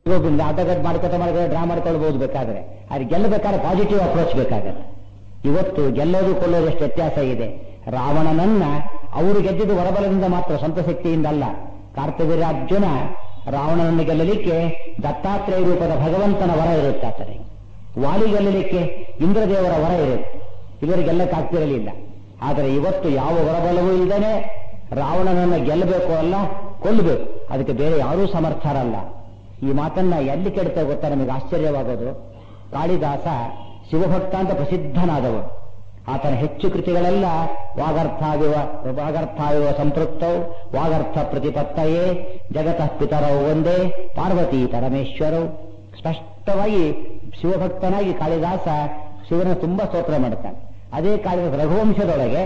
ನಾಟಕ ಮಾಡ್ಕೊತ ಮಾಡ್ಕೊಂಡು ಡ್ರಾ ಮಾಡ್ಕೊಳ್ಬಹುದು ಬೇಕಾದ್ರೆ ಅದು ಗೆಲ್ಲಬೇಕಾದ್ರೆ ಪಾಸಿಟಿವ್ ಅಪ್ರೋಚ್ ಬೇಕಾಗತ್ತೆ ಇವತ್ತು ಗೆಲ್ಲೋದು ಕೊಳ್ಳೋದು ಎಷ್ಟು ವ್ಯತ್ಯಾಸ ಇದೆ ರಾವಣನನ್ನ ಅವರು ಗೆದ್ದಿದ್ದು ಹೊರಬಲದಿಂದ ಮಾತ್ರ ಸ್ವಂತ ಶಕ್ತಿಯಿಂದ ಅಲ್ಲ ಕಾರ್ತವೀರ್ಯಾರ್ಜುನ ರಾವಣನನ್ನು ಗೆಲ್ಲಲಿಕ್ಕೆ ದತ್ತಾತ್ರೇಯ ರೂಪದ ಭಗವಂತನ ವರ ಇರುತ್ತೆ ಆತನಿಗೆ ವಾಲಿ ಗೆಲ್ಲಲಿಕ್ಕೆ ಇಂದ್ರದೇವರ ವರ ಇರುತ್ತೆ ಇವರಿಗೆ ಗೆಲ್ಲಕ್ಕಾಗ್ತಿರಲಿಲ್ಲ ಆದರೆ ಇವತ್ತು ಯಾವ ಹೊರಬಲವೂ ಇಲ್ಲದೇನೆ ರಾವಣನನ್ನ ಗೆಲ್ಲಬೇಕು ಅಲ್ಲ ಕೊಲ್ಲಬೇಕು ಅದಕ್ಕೆ ಬೇರೆ ಯಾರೂ ಸಮರ್ಥರಲ್ಲ ಈ ಮಾತನ್ನ ಎಲ್ಲಿ ಕೆಡುತ್ತೆ ಗೊತ್ತಾ ನಮಗೆ ಆಶ್ಚರ್ಯವಾಗೋದು ಕಾಳಿದಾಸ ಶಿವಭಕ್ತ ಅಂತ ಪ್ರಸಿದ್ಧನಾದವರು ಆತನ ಹೆಚ್ಚು ಕೃತಿಗಳೆಲ್ಲ ವಾಗರ್ಥಾವಿವ ವಾಗರ್ಥಾವಿವ ಸಂಪೃಕ್ತೌ ವಾಗರ್ಥ ಪ್ರತಿಪತ್ತಯೇ ಜಗತಃ ಪಿತರವು ಒಂದೇ ಪಾರ್ವತಿ ಪರಮೇಶ್ವರವು ಸ್ಪಷ್ಟವಾಗಿ ಶಿವಭಕ್ತನಾಗಿ ಕಾಳಿದಾಸ ಶಿವನ ತುಂಬಾ ಸ್ತೋತ್ರ ಮಾಡ್ತಾನೆ ಅದೇ ಕಾಳಿದಾಸ ರಘುವಂಶದೊಳಗೆ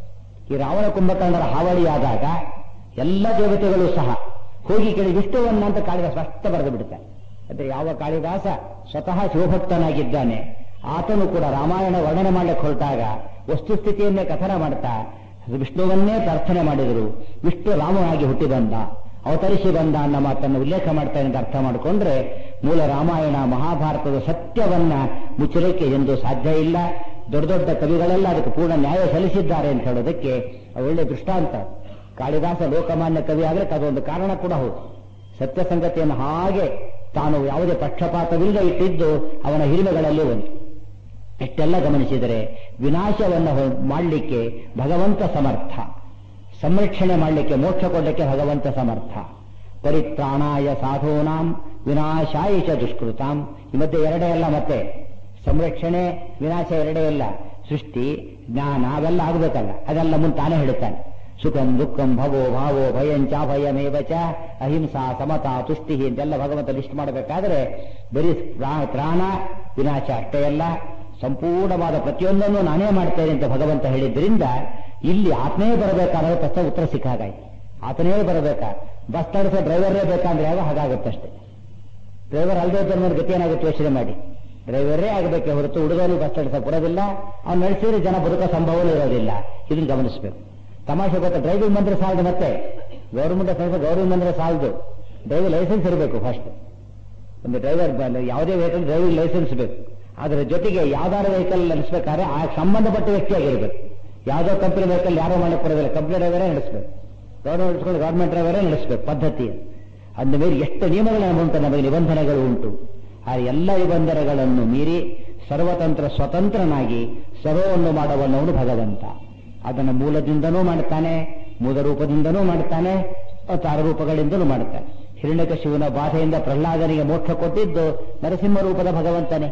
ಈ ರಾವಣ ಕುಂಭಕರ್ಣರ ಹಾವಳಿಯಾದಾಗ ಎಲ್ಲ ದೇವತೆಗಳು ಸಹ ಹೋಗಿ ಕೇಳಿ ವಿಷ್ಣುವನ್ನ ಅಂತ ಕಾಳಿದಾಸ ಸ್ಪಷ್ಟ ಬರೆದು ಬಿಡ್ತಾನೆ ಅಂದ್ರೆ ಯಾವ ಕಾಳಿದಾಸ ಸ್ವತಃ ಶಿವಭಕ್ತನಾಗಿದ್ದಾನೆ ಆತನು ಕೂಡ ರಾಮಾಯಣ ವರ್ಣನೆ ಮಾಡಲಿಕ್ಕೆ ಹೊರಟಾಗ ವಸ್ತುಸ್ಥಿತಿಯನ್ನೇ ಕಥನ ಮಾಡ್ತಾ ವಿಷ್ಣುವನ್ನೇ ಪ್ರಾರ್ಥನೆ ಮಾಡಿದರು ವಿಷ್ಣು ರಾಮನಾಗಿ ಹುಟ್ಟಿ ಬಂದ ಅವತರಿಸಿ ಬಂದ ಅನ್ನೋ ಮಾತನ್ನು ಉಲ್ಲೇಖ ಮಾಡ್ತಾನೆ ಅಂತ ಅರ್ಥ ಮಾಡಿಕೊಂಡ್ರೆ ಮೂಲ ರಾಮಾಯಣ ಮಹಾಭಾರತದ ಸತ್ಯವನ್ನ ಮುಚ್ಚಲಿಕ್ಕೆ ಎಂದು ಸಾಧ್ಯ ಇಲ್ಲ ದೊಡ್ಡ ದೊಡ್ಡ ಕವಿಗಳೆಲ್ಲ ಅದಕ್ಕೆ ಪೂರ್ಣ ನ್ಯಾಯ ಸಲ್ಲಿಸಿದ್ದಾರೆ ಅಂತ ಹೇಳೋದಕ್ಕೆ ಒಳ್ಳೆ ದೃಷ್ಟಾಂತ ಕಾಳಿದಾಸ ಲೋಕಮಾನ್ಯ ಕವಿ ಆದರೆ ಅದೊಂದು ಕಾರಣ ಕೂಡ ಹೌದು ಸತ್ಯ ಸಂಗತಿಯನ್ನು ಹಾಗೆ ತಾನು ಯಾವುದೇ ಪಕ್ಷಪಾತವಿಲ್ಲದೆ ಇಟ್ಟಿದ್ದು ಅವನ ಹಿರಿಮೆಗಳಲ್ಲಿ ಒಂದು ಇಷ್ಟೆಲ್ಲ ಗಮನಿಸಿದರೆ ವಿನಾಶವನ್ನು ಮಾಡಲಿಕ್ಕೆ ಭಗವಂತ ಸಮರ್ಥ ಸಂರಕ್ಷಣೆ ಮಾಡಲಿಕ್ಕೆ ಮೋಕ್ಷ ಕೊಡಲಿಕ್ಕೆ ಭಗವಂತ ಸಮರ್ಥ ಪರಿತ್ರಾಣಾಯ ಸಾಧೂನಾಂ ವಿನಾಶಾಯ ಚ ದುಷ್ಕೃತಾಂ ಈ ಮಧ್ಯೆ ಎರಡೇ ಅಲ್ಲ ಮತ್ತೆ ಸಂರಕ್ಷಣೆ ವಿನಾಶ ಎರಡೇ ಇಲ್ಲ ಸೃಷ್ಟಿ ಜ್ಞಾನ ಅವೆಲ್ಲ ಆಗಬೇಕಲ್ಲ ಅದೆಲ್ಲ ಮುಂದೆ ತಾನೇ ಹೇಳುತ್ತಾನೆ ಸುಖಂ ದುಃಖಂ ಭವೋ ಭಾವೋ ಭಯಂಚ ಭಯಮೇವ ಚ ಅಹಿಂಸಾ ಸಮತಾ ತುಷ್ಟಿ ಅಂತೆಲ್ಲ ಭಗವಂತ ಲಿಸ್ಟ್ ಮಾಡಬೇಕಾದ್ರೆ ಬರೀ ಪ್ರಾ- ಪ್ರಾಣ ವಿನಾಶ ಅಷ್ಟೇ ಅಲ್ಲ ಸಂಪೂರ್ಣವಾದ ಪ್ರತಿಯೊಂದನ್ನು ನಾನೇ ಮಾಡ್ತೇನೆ ಅಂತ ಭಗವಂತ ಹೇಳಿದ್ರಿಂದ ಇಲ್ಲಿ ಆತನೇ ಬರಬೇಕಾದ್ರೆ ತಕ್ಷಣ ಉತ್ತರ ಸಿಕ್ಕಾಗಾಯ್ತು ಆತನೇ ಬರಬೇಕಾ ಬಸ್ ತಡಿಸೋ ಡ್ರೈವರೇ ಬೇಕಂದ್ರೆ ಯಾವ ಹಾಗಾಗುತ್ತಷ್ಟೇ ಡ್ರೈವರ್ ಅಲ್ಲದೆ ಇದ್ದವ್ರ ಗತಿ ಏನಾಗುತ್ತೆ ಯೋಚನೆ ಮಾಡಿ ಡ್ರೈವರೇ ಆಗಬೇಕೆ ಹೊರತು ಹುಡುಗರು ಬಸ್ ತಡಿಸಕ್ ಬರೋದಿಲ್ಲ ಅವ್ನು ನಡೆಸಿದ್ರೆ ಜನ ಬದುಕೋ ಸಂಭವನೂ ಇರೋದಿಲ್ಲ ಇದನ್ನು ಗಮನಿಸಬೇಕು ತಮಾಷೆ ಗೊತ್ತಾ ಡ್ರೈವಿಂಗ್ ಬಂದ್ರೆ ಸಾಲದು ಮತ್ತೆ ಗೌರ್ಮೆಂಟ್ ಗೌರ್ಮೆಂಟ್ ಬಂದ್ರೆ ಸಾಲದು ಡ್ರೈವಿಂಗ್ ಲೈಸೆನ್ಸ್ ಇರಬೇಕು ಫಸ್ಟ್ ಒಂದು ಡ್ರೈವರ್ ಯಾವುದೇ ವೆಹಿಕಲ್ ಡ್ರೈವಿಂಗ್ ಲೈಸೆನ್ಸ್ ಬೇಕು ಅದರ ಜೊತೆಗೆ ಯಾವ್ದಾದ್ರು ವೆಹಿಕಲ್ ನಡೆಸಬೇಕಾದ್ರೆ ಆ ಸಂಬಂಧಪಟ್ಟ ವ್ಯಕ್ತಿಯಾಗಿರ್ಬೇಕು ಯಾವುದೋ ಕಂಪನಿ ವೆಹಿಕಲ್ ಯಾರೋ ಮಾಡಕ್ಕೆ ಬರೋದಿಲ್ಲ ಕಂಪನಿ ಡ್ರೈವರೇ ನಡೆಸಬೇಕು ಗೌರ್ಮೆಂಟ್ ನಡೆಸ್ಕೊಂಡು ಗೌರ್ಮೆಂಟ್ ಡ್ರೈವರೇ ನಡೆಸಬೇಕು ಪದ್ಧತಿ ಅಂದ ಮೇಲೆ ಎಷ್ಟು ನಿಯಮಗಳು ಉಂಟು ನಮಗೆ ನಿಬಂಧನೆಗಳು ಉಂಟು ಆ ಎಲ್ಲ ನಿಬಂಧನೆಗಳನ್ನು ಮೀರಿ ಸರ್ವತಂತ್ರ ಸ್ವತಂತ್ರನಾಗಿ ಸರ್ವವನ್ನು ಮಾಡುವವನು ಭಗವಂತ ಅದನ್ನು ಮೂಲದಿಂದನೂ ಮಾಡ್ತಾನೆ ಮೂಲ ರೂಪದಿಂದನೂ ಮಾಡ್ತಾನೆ ತಾರ ರೂಪಗಳಿಂದಲೂ ಮಾಡ್ತಾನೆ ಹಿರಣ್ಯಕಶಿವನ ಬಾಧೆಯಿಂದ ಪ್ರಹ್ಲಾದನಿಗೆ ಮೋಕ್ಷ ಕೊಟ್ಟಿದ್ದು ನರಸಿಂಹ ರೂಪದ ಭಗವಂತನೇ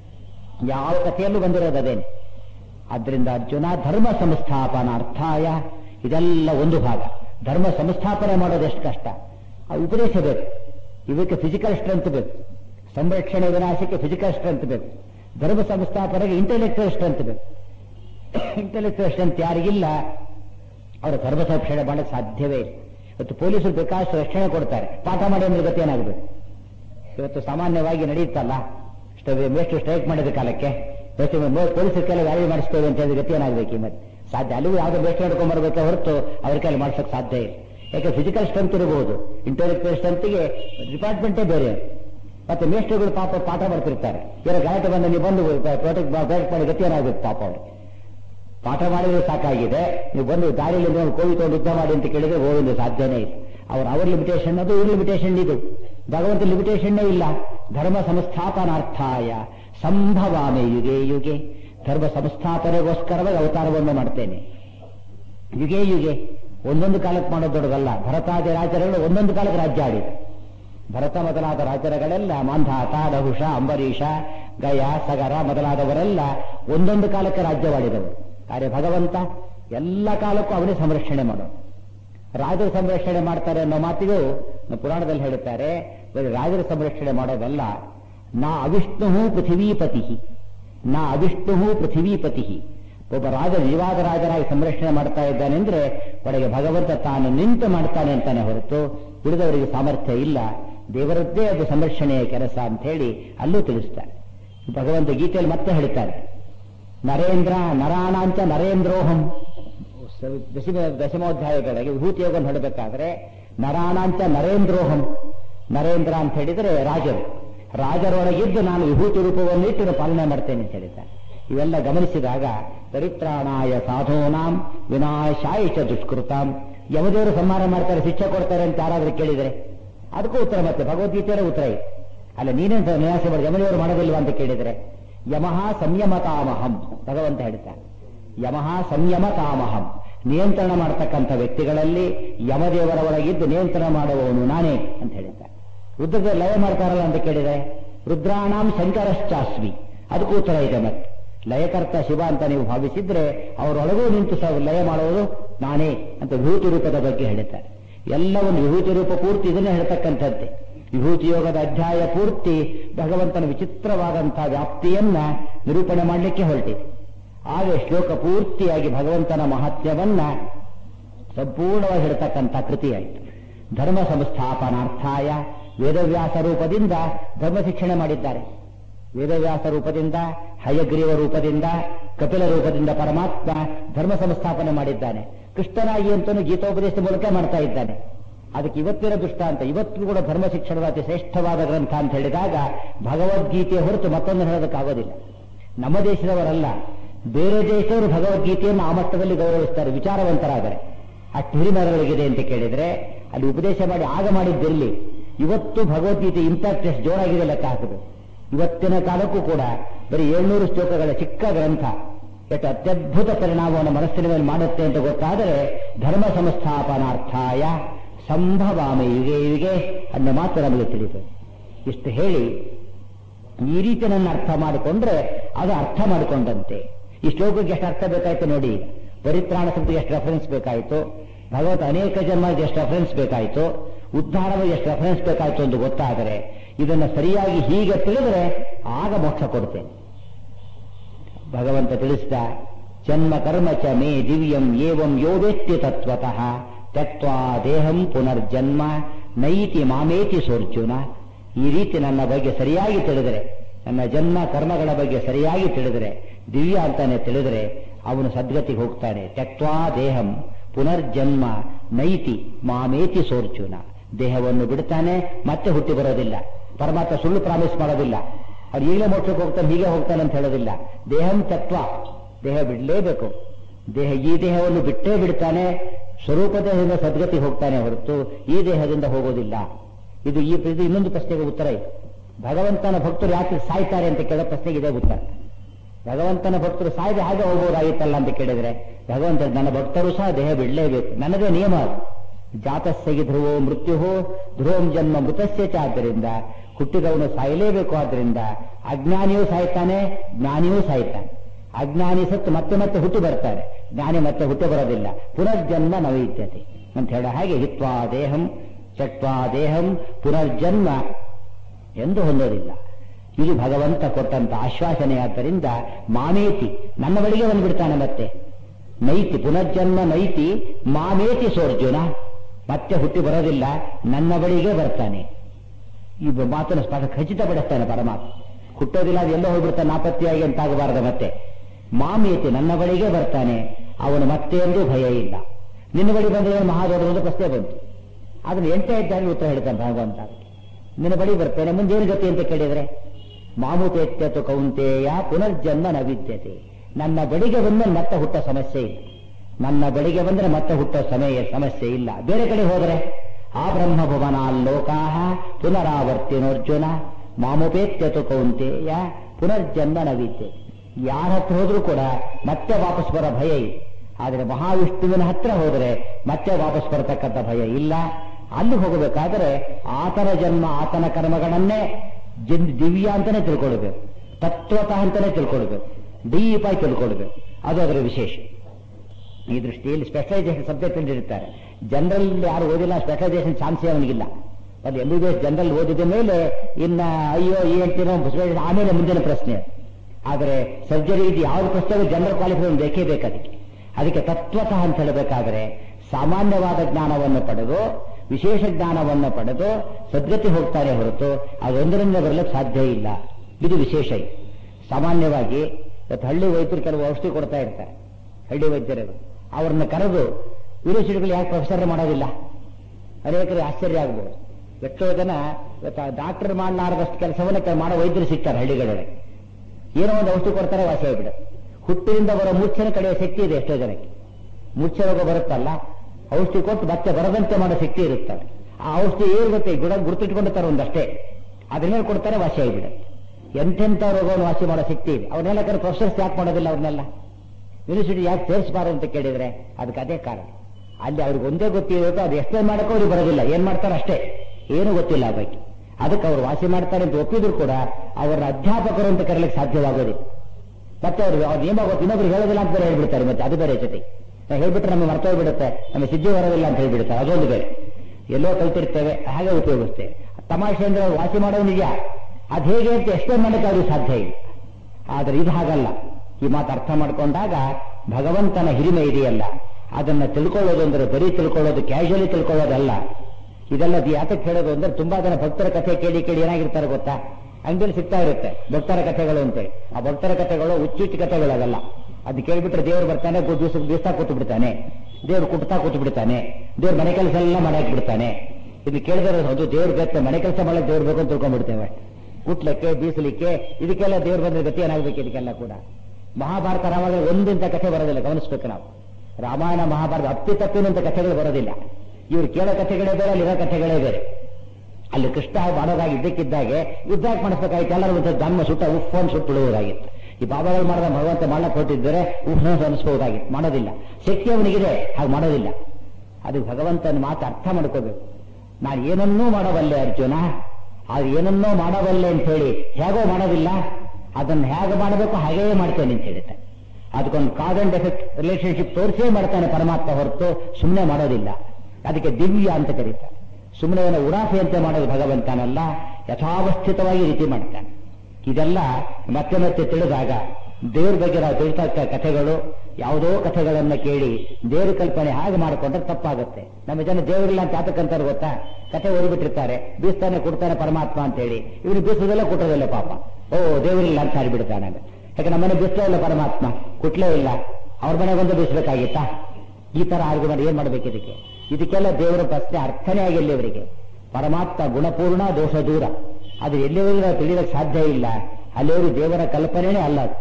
ಯಾವ ಕಥೆಯಲ್ಲೂ ಬಂದಿರೋದದೇನೆ ಆದ್ರಿಂದ ಅರ್ಜುನ ಧರ್ಮ ಸಂಸ್ಥಾಪನಾರ್ಥಾಯ ಇದೆಲ್ಲ ಒಂದು ಭಾಗ ಧರ್ಮ ಸಂಸ್ಥಾಪನೆ ಮಾಡೋದು ಎಷ್ಟು ಕಷ್ಟ ಆ ಉಪದೇಶ ಬೇಕು ಇವಕ್ಕೆ ಫಿಸಿಕಲ್ ಸ್ಟ್ರೆಂತ್ ಬೇಕು ಸಂರಕ್ಷಣೆ ವಿನಾಶಕ್ಕೆ ಫಿಸಿಕಲ್ ಸ್ಟ್ರೆಂತ್ ಬೇಕು ಧರ್ಮ ಸಂಸ್ಥಾಪನೆಗೆ ಇಂಟೆಲೆಕ್ಚುವಲ್ ಸ್ಟ್ರೆಂತ್ ಬೇಕು ಇಂಟೆಲೆಕ್ಚುವಲ್ ಸ್ಟ್ರೆಂತ್ ಯಾರಿಗಿಲ್ಲ ಅವರ ಧರ್ಮ ಸಂರಕ್ಷಣೆ ಮಾಡಕ್ಕೆ ಸಾಧ್ಯವೇ ಇಲ್ಲ ಇವತ್ತು ಪೊಲೀಸರು ಬೇಕಾದಷ್ಟು ರಕ್ಷಣೆ ಕೊಡ್ತಾರೆ ಪಾಠ ಮಾಡಿ ಅಂದ್ರೆ ಗತಿ ಏನಾಗಬೇಕು ಇವತ್ತು ಸಾಮಾನ್ಯವಾಗಿ ನಡೆಯುತ್ತಲ್ಲ ಮೇಷ್ಟು ಸ್ಟ್ರೈಕ್ ಮಾಡಿದ ಕಾಲಕ್ಕೆ ಪೊಲೀಸರ ಕೆಲ ವ್ಯಾಲ್ಯೂ ಮಾಡಿಸ್ತೇವೆ ಅಂತ ಹೇಳಿದ್ರೆ ಗತಿ ಏನಾಗಬೇಕು ಈ ಮತ್ತೆ ಸಾಧ್ಯ ಅಲ್ಲಿಗೂ ಯಾವುದೋ ಬೇಸ್ಟ್ ನಡ್ಕೊಂಡ್ ಬರಬೇಕೆ ಹೊರತು ಅವ್ರ ಕೈಲಿ ಮಾಡ್ಸಕ್ ಸಾಧ್ಯ ಇಲ್ಲ ಯಾಕೆ ಫಿಸಿಕಲ್ ಸ್ಟ್ರೆಂತ್ ಇರಬಹುದು ಇಂಟೆಲೆಕ್ಚುವಲ್ ಸ್ಟ್ರೆಂತ್ಗೆ ಡಿಪಾರ್ಟ್ಮೆಂಟೇ ಬೇರೆ ಮತ್ತೆ ಮೇಷ್ಟ್ರುಗಳು ಪಾಪ ಪಾಠ ಮಾಡ್ತಿರ್ತಾರೆ ಇರೋ ಗಲಾಟೆ ಬಂದ ನೀವು ಬಂದು ಪ್ರೊಟೆಕ್ಟ್ ಪ್ರೊಟೆಕ್ಟ್ ಮಾಡಿ ಗತಿ ಏನಾಗುತ್ತೆ ಪಾಪ ಅವ್ರಿಗೆ ಪಾಠ ಮಾಡಿದ್ರೆ ಸಾಕಾಗಿದೆ ನೀವು ಬಂದು ದಾರಿಯಲ್ಲಿ ನೀವು ಕೋವಿ ತಗೊಂಡು ಯುದ್ಧ ಮಾಡಿ ಅಂತ ಕೇಳಿದ್ರೆ ಗೋವಿಂದ ಸಾಧ್ಯನೇ ಇಲ್ಲ ಅವ್ರ ಅವ್ರ ಲಿಮಿಟೇಷನ್ ಅದು ಇವ್ರ ಲಿಮಿಟೇಷನ್ ಇದು ಭಗವಂತ ಲಿಮಿಟೇಷನ್ನೇ ಇಲ್ಲ ಧರ್ಮ ಸಂಸ್ಥಾಪನಾರ್ಥಾಯ ಸಂಭವಾಮೆ ಯುಗೆ ಯುಗೆ ಧರ್ಮ ಸಂಸ್ಥಾಪನೆಗೋಸ್ಕರವಾಗಿ ಅವತಾರವನ್ನು ಮಾಡ್ತೇನೆ ಯುಗೆ ಯುಗೆ ಒಂದೊಂದು ಕಾಲಕ್ಕೆ ಮಾಡೋದು ದೊಡ್ಡದಲ್ಲ ಭರತಾದಿ ರಾಜರುಗಳು ಒಂದೊಂದು ಕಾಲಕ್ಕೆ ರಾಜ್ಯ ಆಡಿದ ಭರತ ಮೊದಲಾದ ರಾಜರುಗಳೆಲ್ಲ ಮಾಂಧಾತ ರಹುಷ ಅಂಬರೀಷ ಗಯ ಸಗರ ಮೊದಲಾದವರೆಲ್ಲ ಒಂದೊಂದು ಕಾಲಕ್ಕೆ ರಾಜ್ಯವಾಡಿದವರು ಆದರೆ ಭಗವಂತ ಎಲ್ಲ ಕಾಲಕ್ಕೂ ಅವನೇ ಸಂರಕ್ಷಣೆ ಮಾಡೋದು ರಾಜರ ಸಂರಕ್ಷಣೆ ಮಾಡ್ತಾರೆ ಅನ್ನೋ ಮಾತಿಗೂ ಪುರಾಣದಲ್ಲಿ ಹೇಳುತ್ತಾರೆ ಬರೀ ರಾಜರ ಸಂರಕ್ಷಣೆ ಮಾಡೋದಲ್ಲ ನಾ ಅವಿಷ್ಣು ಪೃಥಿವೀಪತಿ ನಾ ಅವಿಷ್ಣು ಪೃಥಿವೀಪತಿ ಒಬ್ಬ ರಾಜ ನಿವಾದ ರಾಜರಾಗಿ ಸಂರಕ್ಷಣೆ ಮಾಡ್ತಾ ಇದ್ದಾನೆ ಅಂದ್ರೆ ಒಳಗೆ ಭಗವಂತ ತಾನು ನಿಂತು ಮಾಡ್ತಾನೆ ಅಂತಾನೆ ಹೊರತು ಉಳಿದವರಿಗೆ ಸಾಮರ್ಥ್ಯ ಇಲ್ಲ ದೇವರದ್ದೇ ಅದು ಸಂರಕ್ಷಣೆಯ ಕೆಲಸ ಅಂತ ಹೇಳಿ ಅಲ್ಲೂ ತಿಳಿಸ್ತಾರೆ ಭಗವಂತ ಗೀತೆಯಲ್ಲಿ ಮತ್ತೆ ಹೇಳ್ತಾರೆ ನರೇಂದ್ರ ನರಾಣಾಂಚ ನರೇಂದ್ರೋಹಂ ದಶಮ ದಶಮೋಧ್ಯಾಯಗಳಿಗೆ ವಿಭೂತಿ ಯೋಗ ನೋಡಬೇಕಾದ್ರೆ ನರಾಣಾಂಚ ನರೇಂದ್ರೋಹಂ ನರೇಂದ್ರ ಅಂತ ಹೇಳಿದರೆ ರಾಜರು ರಾಜರೊಳಗಿದ್ದು ನಾನು ವಿಭೂತಿ ರೂಪವನ್ನು ಇಟ್ಟು ಪಾಲನೆ ಮಾಡ್ತೇನೆ ಅಂತ ಹೇಳಿದ್ದಾರೆ ಇವೆಲ್ಲ ಗಮನಿಸಿದಾಗ ಪರಿತ್ರಾಣಾಯ ಸಾಧೂನಾಂ ವಿನಾಶಾಯ ಚ ದುಷ್ಕೃತಾಂ ಯಮದೇವರು ಸಂಹಾರ ಮಾಡ್ತಾರೆ ಶಿಕ್ಷೆ ಕೊಡ್ತಾರೆ ಅಂತ ಯಾರಾದ್ರೂ ಕೇಳಿದರೆ ಅದಕ್ಕೂ ಉತ್ತರ ಮತ್ತೆ ಭಗವದ್ಗೀತೆಯಲ್ಲೇ ಉತ್ತರ ಇದೆ ಅಲ್ಲ ನೀನೇನು ನಿರಾಸೆ ಮಾಡಿ ಯಮದೇವರು ಮಾಡೋದಿಲ್ವಾ ಅಂತ ಕೇಳಿದರೆ ಯಮಃ ಸಂಯಮತಾಮಹಂ ಭಗವಂತ ಹೇಳ್ತಾರೆ ಯಮಃ ಸಂಯಮತಾಮಹಂ ನಿಯಂತ್ರಣ ಮಾಡತಕ್ಕಂಥ ವ್ಯಕ್ತಿಗಳಲ್ಲಿ ಯಮದೇವರ ಒಳಗಿದ್ದು ನಿಯಂತ್ರಣ ಮಾಡುವವನು ನಾನೇ ಅಂತ ಹೇಳಿದ್ದಾರೆ ರುದ್ರದಲ್ಲಿ ಲಯ ಮಾಡ್ತಾರಲ್ಲ ಅಂತ ಕೇಳಿದರೆ ರುದ್ರಾಣಾಂ ಶಂಕರಶ್ಚಾಸ್ಮಿ ಅದಕ್ಕೂ ಉತ್ತರ ಇದೆ ಮತ್ತೆ ಲಯಕರ್ತ ಶಿವ ಅಂತ ನೀವು ಭಾವಿಸಿದ್ರೆ ಅವರೊಳಗೂ ನಿಂತು ಸ ಲಯ ಮಾಡುವುದು ನಾನೇ ಅಂತ ವಿಭೂತಿ ರೂಪದ ಬಗ್ಗೆ ಹೇಳ್ತಾರೆ ಎಲ್ಲವನ್ನು ವಿಭೂತಿ ರೂಪ ಪೂರ್ತಿ ಇದನ್ನೇ ಹೇಳ್ತಕ್ಕಂಥದ್ದೇ ವಿಭೂತಿ ಯೋಗದ ಅಧ್ಯಾಯ ಪೂರ್ತಿ ಭಗವಂತನ ವಿಚಿತ್ರವಾದಂತಹ ವ್ಯಾಪ್ತಿಯನ್ನ ನಿರೂಪಣೆ ಮಾಡಲಿಕ್ಕೆ ಹೊರಟಿದೆ ಆಗ ಶ್ಲೋಕ ಪೂರ್ತಿಯಾಗಿ ಭಗವಂತನ ಮಹತ್ಯವನ್ನ ಸಂಪೂರ್ಣವಾಗಿ ಹೇಳ್ತಕ್ಕಂಥ ಕೃತಿಯಾಯಿತು ಧರ್ಮ ಸಂಸ್ಥಾಪನಾರ್ಥಾಯ ವೇದವ್ಯಾಸ ರೂಪದಿಂದ ಧರ್ಮ ಶಿಕ್ಷಣ ಮಾಡಿದ್ದಾರೆ ವೇದವ್ಯಾಸ ರೂಪದಿಂದ ಹಯಗ್ರೀವ ರೂಪದಿಂದ ಕಪಿಲ ರೂಪದಿಂದ ಪರಮಾತ್ಮ ಧರ್ಮ ಸಂಸ್ಥಾಪನೆ ಮಾಡಿದ್ದಾನೆ ಕೃಷ್ಣನಾಗಿ ಅಂತಲೂ ಗೀತೋಪದೇಶದ ಮೂಲಕ ಮಾಡ್ತಾ ಇದ್ದಾನೆ ಅದಕ್ಕೆ ಇವತ್ತಿನ ದೃಷ್ಟಾಂತ ಇವತ್ತು ಕೂಡ ಧರ್ಮ ಶಿಕ್ಷಣದ ಅತಿ ಶ್ರೇಷ್ಠವಾದ ಗ್ರಂಥ ಅಂತ ಹೇಳಿದಾಗ ಭಗವದ್ಗೀತೆಯ ಹೊರತು ಮತ್ತೊಂದು ಹೇಳೋದಕ್ಕಾಗೋದಿಲ್ಲ ನಮ್ಮ ದೇಶದವರಲ್ಲ ಬೇರೆ ದೇಶದವರು ಭಗವದ್ಗೀತೆಯನ್ನು ಆ ಮಟ್ಟದಲ್ಲಿ ಗೌರವಿಸ್ತಾರೆ ವಿಚಾರವಂತರಾದರೆ ಅಷ್ಟು ಹಿರಿಮರಗಳಿಗಿದೆ ಅಂತ ಕೇಳಿದ್ರೆ ಅಲ್ಲಿ ಉಪದೇಶ ಮಾಡಿ ಆಗ ಮಾಡಿದ್ದಿರಲಿ ಇವತ್ತು ಭಗವದ್ಗೀತೆ ಇಂಪ್ಯಾಕ್ಟ್ ಎಷ್ಟು ಜೋರಾಗಿದೆ ಲೆಕ್ಕ ಹಾಕಬೇಕು ಇವತ್ತಿನ ಕಾಲಕ್ಕೂ ಕೂಡ ಬರೀ ಏಳ್ನೂರು ಶ್ಲೋಕಗಳ ಚಿಕ್ಕ ಗ್ರಂಥ ಎಷ್ಟು ಅತ್ಯದ್ಭುತ ಪರಿಣಾಮವನ್ನು ಮನಸ್ಸಿನ ಮೇಲೆ ಮಾಡುತ್ತೆ ಅಂತ ಗೊತ್ತಾದರೆ ಧರ್ಮ ಸಂಸ್ಥಾಪನಾರ್ಥಾಯ ಸಂಭವಾಮಿ ಯುಗೆ ಯುಗೆ ಅನ್ನೋ ಮಾತು ನಮಗೆ ತಿಳಿತು ಇಷ್ಟು ಹೇಳಿ ಈ ರೀತಿ ನನ್ನ ಅರ್ಥ ಮಾಡಿಕೊಂಡ್ರೆ ಅದು ಅರ್ಥ ಮಾಡಿಕೊಂಡಂತೆ ಈ ಶ್ಲೋಕಕ್ಕೆ ಎಷ್ಟು ಅರ್ಥ ಬೇಕಾಯ್ತು ನೋಡಿ ಪರಿತ್ರಾಣ ಶಬ್ದಕ್ಕೆ ಎಷ್ಟು ರೆಫರೆನ್ಸ್ ಬೇಕಾಯಿತು ಭಗವತ್ ಅನೇಕ ಜನ್ಮಕ್ಕೆ ಎಷ್ಟು ರೆಫರೆನ್ಸ್ ಬೇಕಾಯಿತು ಉದ್ಧಾರವಾಗಿ ಎಷ್ಟು ರೆಫರೆನ್ಸ್ ಬೇಕಾಯಿತು ಅಂತ ಗೊತ್ತಾದರೆ ಇದನ್ನು ಸರಿಯಾಗಿ ಹೀಗೆ ತಿಳಿದರೆ ಆಗ ಮೋಕ್ಷ ಕೊಡ್ತೇನೆ ಭಗವಂತ ತಿಳಿಸಿದ ಜನ್ಮ ಕರ್ಮ ಚ ಮೇ ದಿವ್ಯಂ ಏವಂ ಯೋ ವೇತ್ತಿ ತತ್ವತಃ ತತ್ವಾ ದೇಹಂ ಪುನರ್ಜನ್ಮ ನೈತಿ ಮಾಮೇತಿ ಸೋರ್ಜುನ ಈ ರೀತಿ ನನ್ನ ಬಗ್ಗೆ ಸರಿಯಾಗಿ ತಿಳಿದರೆ ನನ್ನ ಜನ್ಮ ಕರ್ಮಗಳ ಬಗ್ಗೆ ಸರಿಯಾಗಿ ತಿಳಿದರೆ ದಿವ್ಯ ಅಂತಾನೆ ತಿಳಿದರೆ ಅವನು ಸದ್ಗತಿಗೆ ಹೋಗ್ತಾನೆ ತಕ್ವಾ ದೇಹಂ ಪುನರ್ಜನ್ಮ ನೈತಿ ಮಾಮೇತಿ ಸೋರ್ಜುನ ದೇಹವನ್ನು ಬಿಡ್ತಾನೆ ಮತ್ತೆ ಹುಟ್ಟಿ ಬರೋದಿಲ್ಲ ಪರಮಾತ್ಮ ಸುಳ್ಳು ಪ್ರಾಮಿಸ್ ಮಾಡೋದಿಲ್ಲ ಅವ್ರು ಈಗಲೇ ಮೋಕ್ಷಕ್ಕೆ ಹೋಗ್ತಾನೆ ಹೀಗೆ ಹೋಗ್ತಾನೆ ಅಂತ ಹೇಳೋದಿಲ್ಲ ದೇಹಂ ತತ್ವ ದೇಹ ಬಿಡಲೇಬೇಕು ದೇಹ ಈ ದೇಹವನ್ನು ಬಿಟ್ಟೇ ಬಿಡ್ತಾನೆ ಸ್ವರೂಪ ದೇಹದಿಂದ ಸದ್ಗತಿ ಹೋಗ್ತಾನೆ ಹೊರತು ಈ ದೇಹದಿಂದ ಹೋಗೋದಿಲ್ಲ ಇದು ಈ ಇದು ಇನ್ನೊಂದು ಪ್ರಶ್ನೆಗೆ ಉತ್ತರ ಇದೆ ಭಗವಂತನ ಭಕ್ತರು ಯಾಕೆ ಸಾಯ್ತಾರೆ ಅಂತ ಕೇಳೋ ಪ್ರಶ್ನೆಗೆ ಇದೆ ಉತ್ತರ ಭಗವಂತನ ಭಕ್ತರು ಸಾಯ್ದೆ ಹಾಗೆ ಹೋಗೋದಾಗಿತ್ತಲ್ಲ ಅಂತ ಕೇಳಿದ್ರೆ ಭಗವಂತ ನನ್ನ ಭಕ್ತರು ಸಹ ದೇಹ ಬಿಡಲೇಬೇಕು ನನ್ನದೇ ನಿಯಮ ಅದು. ಜಾತಸ್ಸಗಿ ಧ್ರುವೋ ಮೃತ್ಯು ಧ್ರುವಂ ಜನ್ಮ ಮೃತಸ್ಯ ಚ ಆದ್ದರಿಂದ ಹುಟ್ಟಿದವನು ಸಾಯಲೇಬೇಕು ಆದ್ರಿಂದ ಅಜ್ಞಾನಿಯೂ ಸಾಯ್ತಾನೆ ಜ್ಞಾನಿಯೂ ಸಾಯ್ತಾನೆ ಅಜ್ಞಾನಿ ಸತ್ತು ಮತ್ತೆ ಮತ್ತೆ ಹುಟ್ಟು ಬರ್ತಾರೆ ಜ್ಞಾನಿ ಮತ್ತೆ ಹುಟ್ಟು ಬರೋದಿಲ್ಲ ಪುನರ್ಜನ್ಮ ನವೈತ್ಯತೆ ಅಂತ ಹೇಳೋ ಹಾಗೆ ಹಿತ್ವಾ ದೇಹಂ ಚಟ್ವಾ ದೇಹಂ ಪುನರ್ಜನ್ಮ ಎಂದು ಹೊಂದೋದಿಲ್ಲ ಇದು ಭಗವಂತ ಕೊಟ್ಟಂತ ಆಶ್ವಾಸನೆ ಆದ್ದರಿಂದ ಮಾಮೇತಿ ನನ್ನ ಬಳಿಗೆ ಬಂದ್ಬಿಡ್ತಾನೆ ಮತ್ತೆ ನೈತಿ ಪುನರ್ಜನ್ಮ ನೈತಿ ಮಾಮೇತಿ ಸೋರ್ಜುನ ಮತ್ತೆ ಹುಟ್ಟಿ ಬರೋದಿಲ್ಲ ನನ್ನ ಬಳಿಗೆ ಬರ್ತಾನೆ ಈ ಮಾತನ್ನು ಸ್ಪಷ್ಟ ಖಚಿತಪಡಿಸ್ತಾನೆ ಪರಮಾತ್ಮ ಹುಟ್ಟೋದಿಲ್ಲ ಅದು ಎಲ್ಲೋ ಹೋಗ್ಬಿಡ್ತಾನೆ ನಾಪತ್ತೆಯಾಗಿ ಅಂತಾಗಬಾರದು ಮತ್ತೆ ಮಾಮೇತಿ ನನ್ನ ಬಳಿಗೆ ಬರ್ತಾನೆ ಅವನು ಮತ್ತೆ ಎಂದೂ ಭಯ ಇಲ್ಲ ನಿನ್ನ ಬಳಿ ಬಂದ್ರೆ ಮಹಾದೊಡ್ಡ ಪ್ರಶ್ನೆ ಬಂತು ಅದನ್ನು ಎಂಟೇ ಇದ್ದಾಗ ಉತ್ತರ ಹೇಳ್ತಾನೆ ಭಗವಂತ ನಿನ್ನ ಬಳಿ ಬರ್ತೇನೆ ಮುಂದೆ ಏನು ಗತಿ ಅಂತ ಕೇಳಿದ್ರೆ ಮಾಮುತೇತ್ಯತು ಕೌಂತೆಯ ಪುನರ್ಜನ್ಮ ನ ವಿದ್ಯತೆ ನನ್ನ ಬಳಿಗೆ ಬಂದ್ರೆ ಮತ್ತೆ ಹುಟ್ಟೋ ಸಮಸ್ಯೆ ಇಲ್ಲ ನನ್ನ ಬಳಿಗೆ ಬಂದ್ರೆ ಮತ್ತೆ ಹುಟ್ಟೋ ಸಮಯ ಸಮಸ್ಯೆ ಇಲ್ಲ ಬೇರೆ ಕಡೆ ಹೋದರೆ ಆ ಬ್ರಹ್ಮ ಭುವನಾಲ್ಲೋಕಾಹ ಪುನರಾವರ್ತಿನೋರ್ಜುನ ಮಾಮುಪೇತ್ಯತು ಕೌಂತೆಯ ಪುನರ್ಜನ್ಮ ನ ವಿದ್ಯತೆ ಯಾರ ಹತ್ರ ಹೋದ್ರೂ ಕೂಡ ಮತ್ತೆ ವಾಪಸ್ ಬರೋ ಭಯ ಇದೆ ಆದರೆ ಮಹಾವಿಷ್ಣುವಿನ ಹತ್ರ ಹೋದರೆ ಮತ್ತೆ ವಾಪಸ್ ಬರತಕ್ಕಂಥ ಭಯ ಇಲ್ಲ ಅಲ್ಲಿ ಹೋಗಬೇಕಾದರೆ ಆತನ ಜನ್ಮ ಆತನ ಕರ್ಮಗಳನ್ನೇ ಜನ್ ದಿವ್ಯ ಅಂತಾನೆ ತಿಳ್ಕೊಳ್ಬೇಕು ತತ್ವತಃ ಅಂತಾನೆ ತಿಳ್ಕೊಳ್ಬೇಕು ಡೀಪ್ ಆಗಿ ತಿಳ್ಕೊಳ್ಬೇಕು ಅದು ಅದರ ವಿಶೇಷ ಈ ದೃಷ್ಟಿಯಲ್ಲಿ ಸ್ಪೆಷಲೈಸೇಷನ್ ಸಬ್ಜೆಕ್ಟ್ ಇರ್ತಾರೆ ಜನರಲ್ ಯಾರು ಓದಿಲ್ಲ ಸ್ಪೆಷಲೈಸೇಷನ್ ಚಾನ್ಸೇ ಅವನಿಗಿಲ್ಲ ಅದು M B B S general ಓದಿದ ಮೇಲೆ ಇನ್ನ ಅಯ್ಯೋ ಈ ಹೇಳ್ತೀನೋ specialization ಆಮೇಲೆ ಮುಂದಿನ ಪ್ರಶ್ನೆ ಆದರೆ ಸರ್ಜರಿ ಇದು ಯಾವ ಪ್ರಶ್ನೆಗೂ ಜನರಲ್ ಕ್ವಾಲಿಫಿಕೇಶನ್ ಬೇಕೇ ಬೇಕು ಅದಕ್ಕೆ ಅದಕ್ಕೆ ತತ್ವತಃ ಅಂತ ಹೇಳಬೇಕಾದ್ರೆ ಸಾಮಾನ್ಯವಾದ ಜ್ಞಾನವನ್ನು ಪಡೆದು ವಿಶೇಷ ಜ್ಞಾನವನ್ನು ಪಡೆದು ಸದ್ಗತಿ ಹೋಗ್ತಾರೆ ಹೊರತು ಅದೊಂದರಿಂದ ಬರಲಿಕ್ಕೆ ಸಾಧ್ಯ ಇಲ್ಲ ಇದು ವಿಶೇಷ ಇದು ಸಾಮಾನ್ಯವಾಗಿ ಇವತ್ತು ಹಳ್ಳಿ ವೈದ್ಯರು ಕೆಲವು ಔಷಧಿ ಕೊಡ್ತಾ ಇರ್ತಾರೆ ಹಳ್ಳಿ ವೈದ್ಯರು ಅವ್ರನ್ನ ಕರೆದು ಯೂನಿವರ್ಸಿಟಿಗಳು ಯಾಕೆ ಪ್ರೊಫೆಸರ್ ಮಾಡೋದಿಲ್ಲ ಅನೇಕರಿಗೆ ಆಶ್ಚರ್ಯ ಆಗ್ಬೋದು ಎಷ್ಟೋ ಜನ ಡಾಕ್ಟರ್ ಮಾಡಲಾರದಷ್ಟು ಕೆಲಸವನ್ನ ಕೆ- ಮಾಡೋ ವೈದ್ಯರು ಸಿಗ್ತಾರೆ ಹಳ್ಳಿಗಳಲ್ಲಿ ಏನೋ ಒಂದು ಔಷಧಿ ಕೊಡ್ತಾರೆ ವಾಸಿ ಆಗಿಬಿಡುತ್ತೆ ಹುಟ್ಟಿನಿಂದ ಬರೋ ಮೂರ್ಛೆನ ಕಡೆಯ ಶಕ್ತಿ ಇದೆ ಎಷ್ಟೋ ಜನಕ್ಕೆ ಮೂರ್ಛೆ ರೋಗ ಬರುತ್ತಲ್ಲ ಔಷಧಿ ಕೊಟ್ಟು ಮತ್ತೆ ಬರದಂತೆ ಮಾಡೋ ಶಕ್ತಿ ಇರುತ್ತಲ್ಲ ಆ ಔಷಧಿ ಏನು ಗೊತ್ತೆ ಗುಣ ಗುರುತಿಟ್ಕೊಂಡಿರ್ತಾರೆ ಒಂದಷ್ಟೇ ಅದ್ರ ಮೇಲೆ ಕೊಡ್ತಾರೆ ವಾಸಿ ಆಗಿಬಿಡುತ್ತೆ ಎಂತೆಂಥ ರೋಗವನ್ನು ವಾಸಿ ಮಾಡೋ ಶಕ್ತಿ ಇದೆ ಅವ್ರನ್ನೆಲ್ಲ ಕರೆ ಪ್ರೊಫೆಸರ್ಸ್ ಯಾಕೆ ಮಾಡೋದಿಲ್ಲ ಅವ್ರನ್ನೆಲ್ಲ ಯೂನಿವರ್ಸಿಟಿ ಯಾಕೆ ಸೇರಿಸಬಾರದು ಅಂತ ಕೇಳಿದ್ರೆ ಅದಕ್ಕೆ ಅದೇ ಕಾರಣ ಅಲ್ಲಿ ಅವ್ರಿಗೆ ಒಂದೇ ಗೊತ್ತಿರೋದು ಅದು ಎಕ್ಸ್ಪ್ಲೈನ್ ಮಾಡಕ್ಕೂ ಅವ್ರಿಗೆ ಬರೋದಿಲ್ಲ ಏನ್ ಮಾಡ್ತಾರೆ ಅಷ್ಟೇ ಏನು ಗೊತ್ತಿಲ್ಲ ಆ ಬಗ್ಗೆ ಅದಕ್ಕೆ ಅವ್ರು ವಾಸಿ ಮಾಡ್ತಾರೆ ಅಂತ ಒಪ್ಪಿದ್ರು ಕೂಡ ಅವರ ಅಧ್ಯಾಪಕರು ಅಂತ ಕರೆಯಲಿಕ್ಕೆ ಸಾಧ್ಯವಾಗೋದಿಲ್ಲ ಮತ್ತೆ ಅವರು ಅವ್ರು ನೇಮ ಗೊತ್ತು ಇನ್ನೊಬ್ರು ಹೇಳೋದಿಲ್ಲ ಅಂತ ಬೇರೆ ಹೇಳ್ಬಿಡ್ತಾರೆ ಮತ್ತೆ ಅದು ಬೇರೆ ಜೊತೆ ನಾವು ಹೇಳ್ಬಿಟ್ರೆ ನಮಗೆ ಮರ್ತೋಗ್ಬಿಡುತ್ತೆ ನಮಗೆ ಸಿದ್ಧಿ ಬರೋದಿಲ್ಲ ಅಂತ ಹೇಳ್ಬಿಡ್ತಾರೆ ಅದೊಂದು ಬೇರೆ ಎಲ್ಲೋ ಕಲ್ತಿರ್ತೇವೆ ಹಾಗೆ ಉಪಯೋಗಿಸ್ತೇವೆ ತಮಾಷೆ ಅಂದ್ರೆ ಅವ್ರು ವಾಸಿ ಮಾಡೋದು ನಿಜ ಅದು ಹೇಗೆ ಅಂತ ಎಕ್ಸ್ಪ್ಲೇನ್ ಮಾಡಕ್ಕೆ ಅವ್ರಿಗೆ ಸಾಧ್ಯ ಇಲ್ಲ ಆದರೆ ಇದು ಹಾಗಲ್ಲ ಈ ಮಾತು ಅರ್ಥ ಮಾಡ್ಕೊಂಡಾಗ ಭಗವಂತನ ಹಿರಿಮೆ ಇದೆಯಲ್ಲ ಅದನ್ನ ತಿಳ್ಕೊಳ್ಳೋದು ಅಂದ್ರೆ ಬರೀ ತಿಳ್ಕೊಳ್ಳೋದು ಕ್ಯಾಶುಯಲಿ ತಿಳ್ಕೊಳ್ಳೋದಲ್ಲ ಇದೆಲ್ಲ ಅದು ಯಾತಕ್ಕೆ ಹೇಳೋದು ಅಂದ್ರೆ ತುಂಬಾ ಜನ ಭಕ್ತರ ಕಥೆ ಕೇಳಿ ಕೇಳಿ ಏನಾಗಿರ್ತಾರೆ ಗೊತ್ತಾ ಅಂಗಡಿಯಲ್ಲಿ ಸಿಗ್ತಾ ಇರುತ್ತೆ ಭಕ್ತರ ಕಥೆಗಳು ಅಂತೇಳಿ ಆ ಭಕ್ತರ ಕಥೆಗಳು ಹುಚ್ಚುಚ್ಚು ಕಥೆಗಳಲ್ಲ ಅದು ಕೇಳ್ಬಿಟ್ರೆ ದೇವರು ಬರ್ತಾನೆ ಗು- ದಿವಸ ದಿವಸ ಕೂತು ಬಿಡ್ತಾನೆ ದೇವ್ರು ಕುಟ್ತಾ ಕೂತು ಬಿಡ್ತಾನೆ ದೇವ್ರ ಮನೆ ಕೆಲಸ ಎಲ್ಲ ಮಾಡಾಕ್ ಬಿಡ್ತಾನೆ ಇದು ಕೇಳಿದ್ರೆ ಅದು ದೇವ್ರ ಬೇಕು ಮನೆ ಕೆಲಸ ಮಾಡಕ್ಕೆ ದೇವ್ರು ಬೇಕು ಅಂತ ತಿಳ್ಕೊಂಡ್ಬಿಡ್ತೇವೆ ಕುಟ್ಲಕ್ಕೆ ಬೀಸಲಿಕ್ಕೆ ಇದಕ್ಕೆಲ್ಲ ದೇವ್ರು ಬಂದ್ರೆ ಗತಿ ಏನಾಗ್ಬೇಕು ಇದಕ್ಕೆಲ್ಲ ಕೂಡ ಮಹಾಭಾರತ ರಾಮಾಯಣ ಒಂದಿಂತ ಕಥೆ ಬರೋದಿಲ್ಲ ಗಮನಿಸ್ಬೇಕು ನಾವು ರಾಮಾಯಣ ಮಹಾಭಾರತ ಅಪ್ಪಿ ತಪ್ಪಿನಂತ ಕಥೆಗಳು ಬರೋದಿಲ್ಲ ಇವ್ರು ಕೇಳೋ ಕಥೆಗಳೇ ಬೇರೆ ಅಲ್ಲಿರೋ ಕಥೆಗಳೇ ಬೇರೆ ಅಲ್ಲಿ ಕೃಷ್ಣ ಮಾಡೋದಾಗಿ ಇದ್ದಕ್ಕಿದ್ದಾಗೆ ಯುದ್ಧ ಮಾಡಿಸ್ಬೇಕಾಗಿತ್ತು ಎಲ್ಲರೂ ಒಂದು ಧಮ್ಮ ಸುಟ್ಟ ಉಫ್ ಅಂತ ಸುಟ್ಟು ಬಿಡುವುದಾಗಿತ್ತು ಈ ಬಾಬಾಗಳು ಮಾಡಿದ ಭಗವಂತ ಮಾಡಕ್ ಹೊರಟಿದ್ದರೆ ಉಫ್ ಅಂತ ಅನಿಸ್ಬೋದಾಗಿತ್ತು ಮಾಡೋದಿಲ್ಲ ಶಕ್ತಿ ಅವನಿಗಿದೆ ಹಾಗೆ ಮಾಡೋದಿಲ್ಲ ಅದು ಭಗವಂತನ ಮಾತು ಅರ್ಥ ಮಾಡ್ಕೋಬೇಕು ನಾನು ಏನನ್ನೂ ಮಾಡಬಲ್ಲೆ ಅರ್ಜುನ ಅದು ಏನನ್ನೋ ಮಾಡಬಲ್ಲೆ ಅಂತ ಹೇಳಿ ಹೇಗೋ ಮಾಡೋದಿಲ್ಲ ಅದನ್ನು ಹೇಗೆ ಮಾಡಬೇಕು ಹಾಗೇ ಮಾಡ್ತೇನೆ ಅಂತ ಹೇಳಿದ್ದೆ ಅದಕ್ಕೊಂದು ಕಾಸ್ ಅಂಡ್ ಎಫೆಕ್ಟ್ ರಿಲೇಶನ್ಶಿಪ್ ತೋರಿಸೇ ಮಾಡ್ತಾನೆ ಪರಮಾತ್ಮ ಹೊರತು ಸುಮ್ಮನೆ ಮಾಡೋದಿಲ್ಲ ಅದಕ್ಕೆ ದಿವ್ಯ ಅಂತ ಕರೀತಾರೆ ಸುಮ್ಮನೆ ಅವನ ಉಡಾಫೆಯಂತೆ ಮಾಡೋದು ಭಗವಂತನಲ್ಲ ಯಥಾವಸ್ಥಿತವಾಗಿ ರೀತಿ ಮಾಡ್ತಾನೆ ಇದೆಲ್ಲ ಮತ್ತೆ ಮತ್ತೆ ತಿಳಿದಾಗ ದೇವ್ರ ಬಗ್ಗೆ ನಾವು ತಿಳಿತಾ ಇರ್ತ ಕಥೆಗಳು ಯಾವುದೋ ಕಥೆಗಳನ್ನ ಕೇಳಿ ದೇವ್ರ ಕಲ್ಪನೆ ಹಾಗೆ ಮಾಡಿಕೊಂಡ್ರೆ ತಪ್ಪಾಗುತ್ತೆ ನಮ್ಮ ಜನ ದೇವರಿಲ್ಲ ಅಂತ ಯಾತಕ್ಕಂತಾರೆ ಗೊತ್ತಾ ಕಥೆ ಓದಿಬಿಟ್ಟಿರ್ತಾರೆ ಬೀಸ್ತಾನೆ ಕೊಡ್ತಾನೆ ಪರಮಾತ್ಮ ಅಂತ ಹೇಳಿ ಇವ್ರು ಬೀಸೋದೆಲ್ಲ ಕೊಟ್ಟೋದಿಲ್ಲ ಪಾಪ ಓ ದೇವರಿಲ್ಲ ಅಂತ ಹಾಡ್ಬಿಡ್ತಾನೆ ಯಾಕೆ ನಮ್ಮನೆ ಬೀಸಲೇ ಇಲ್ಲ ಪರಮಾತ್ಮ ಕುಟ್ಲೇ ಇಲ್ಲ ಅವ್ರ ಮನೆ ಬಂದು ಬೀಸಬೇಕಾಗಿತ್ತಾ ಈ ತರ ಆರ್ಗ್ಯುಮೆಂಟ್ ಏನ್ ಮಾಡ್ಬೇಕು ಇದಕ್ಕೆ ಇದಕ್ಕೆಲ್ಲ ದೇವರ ಪ್ರಶ್ನೆ ಅರ್ಥನೇ ಆಗಿಲ್ಲ ಇವರಿಗೆ ಪರಮಾತ್ಮ ಗುಣಪೂರ್ಣ ದೋಷ ದೂರ ಅದು ಎಲ್ಲಿವರೆಗೂ ನಾವು ತಿಳಿಯಕ್ಕೆ ಸಾಧ್ಯ ಇಲ್ಲ ಅಲ್ಲಿವರು ದೇವರ ಕಲ್ಪನೆನೇ ಅಲ್ಲ ಅದು.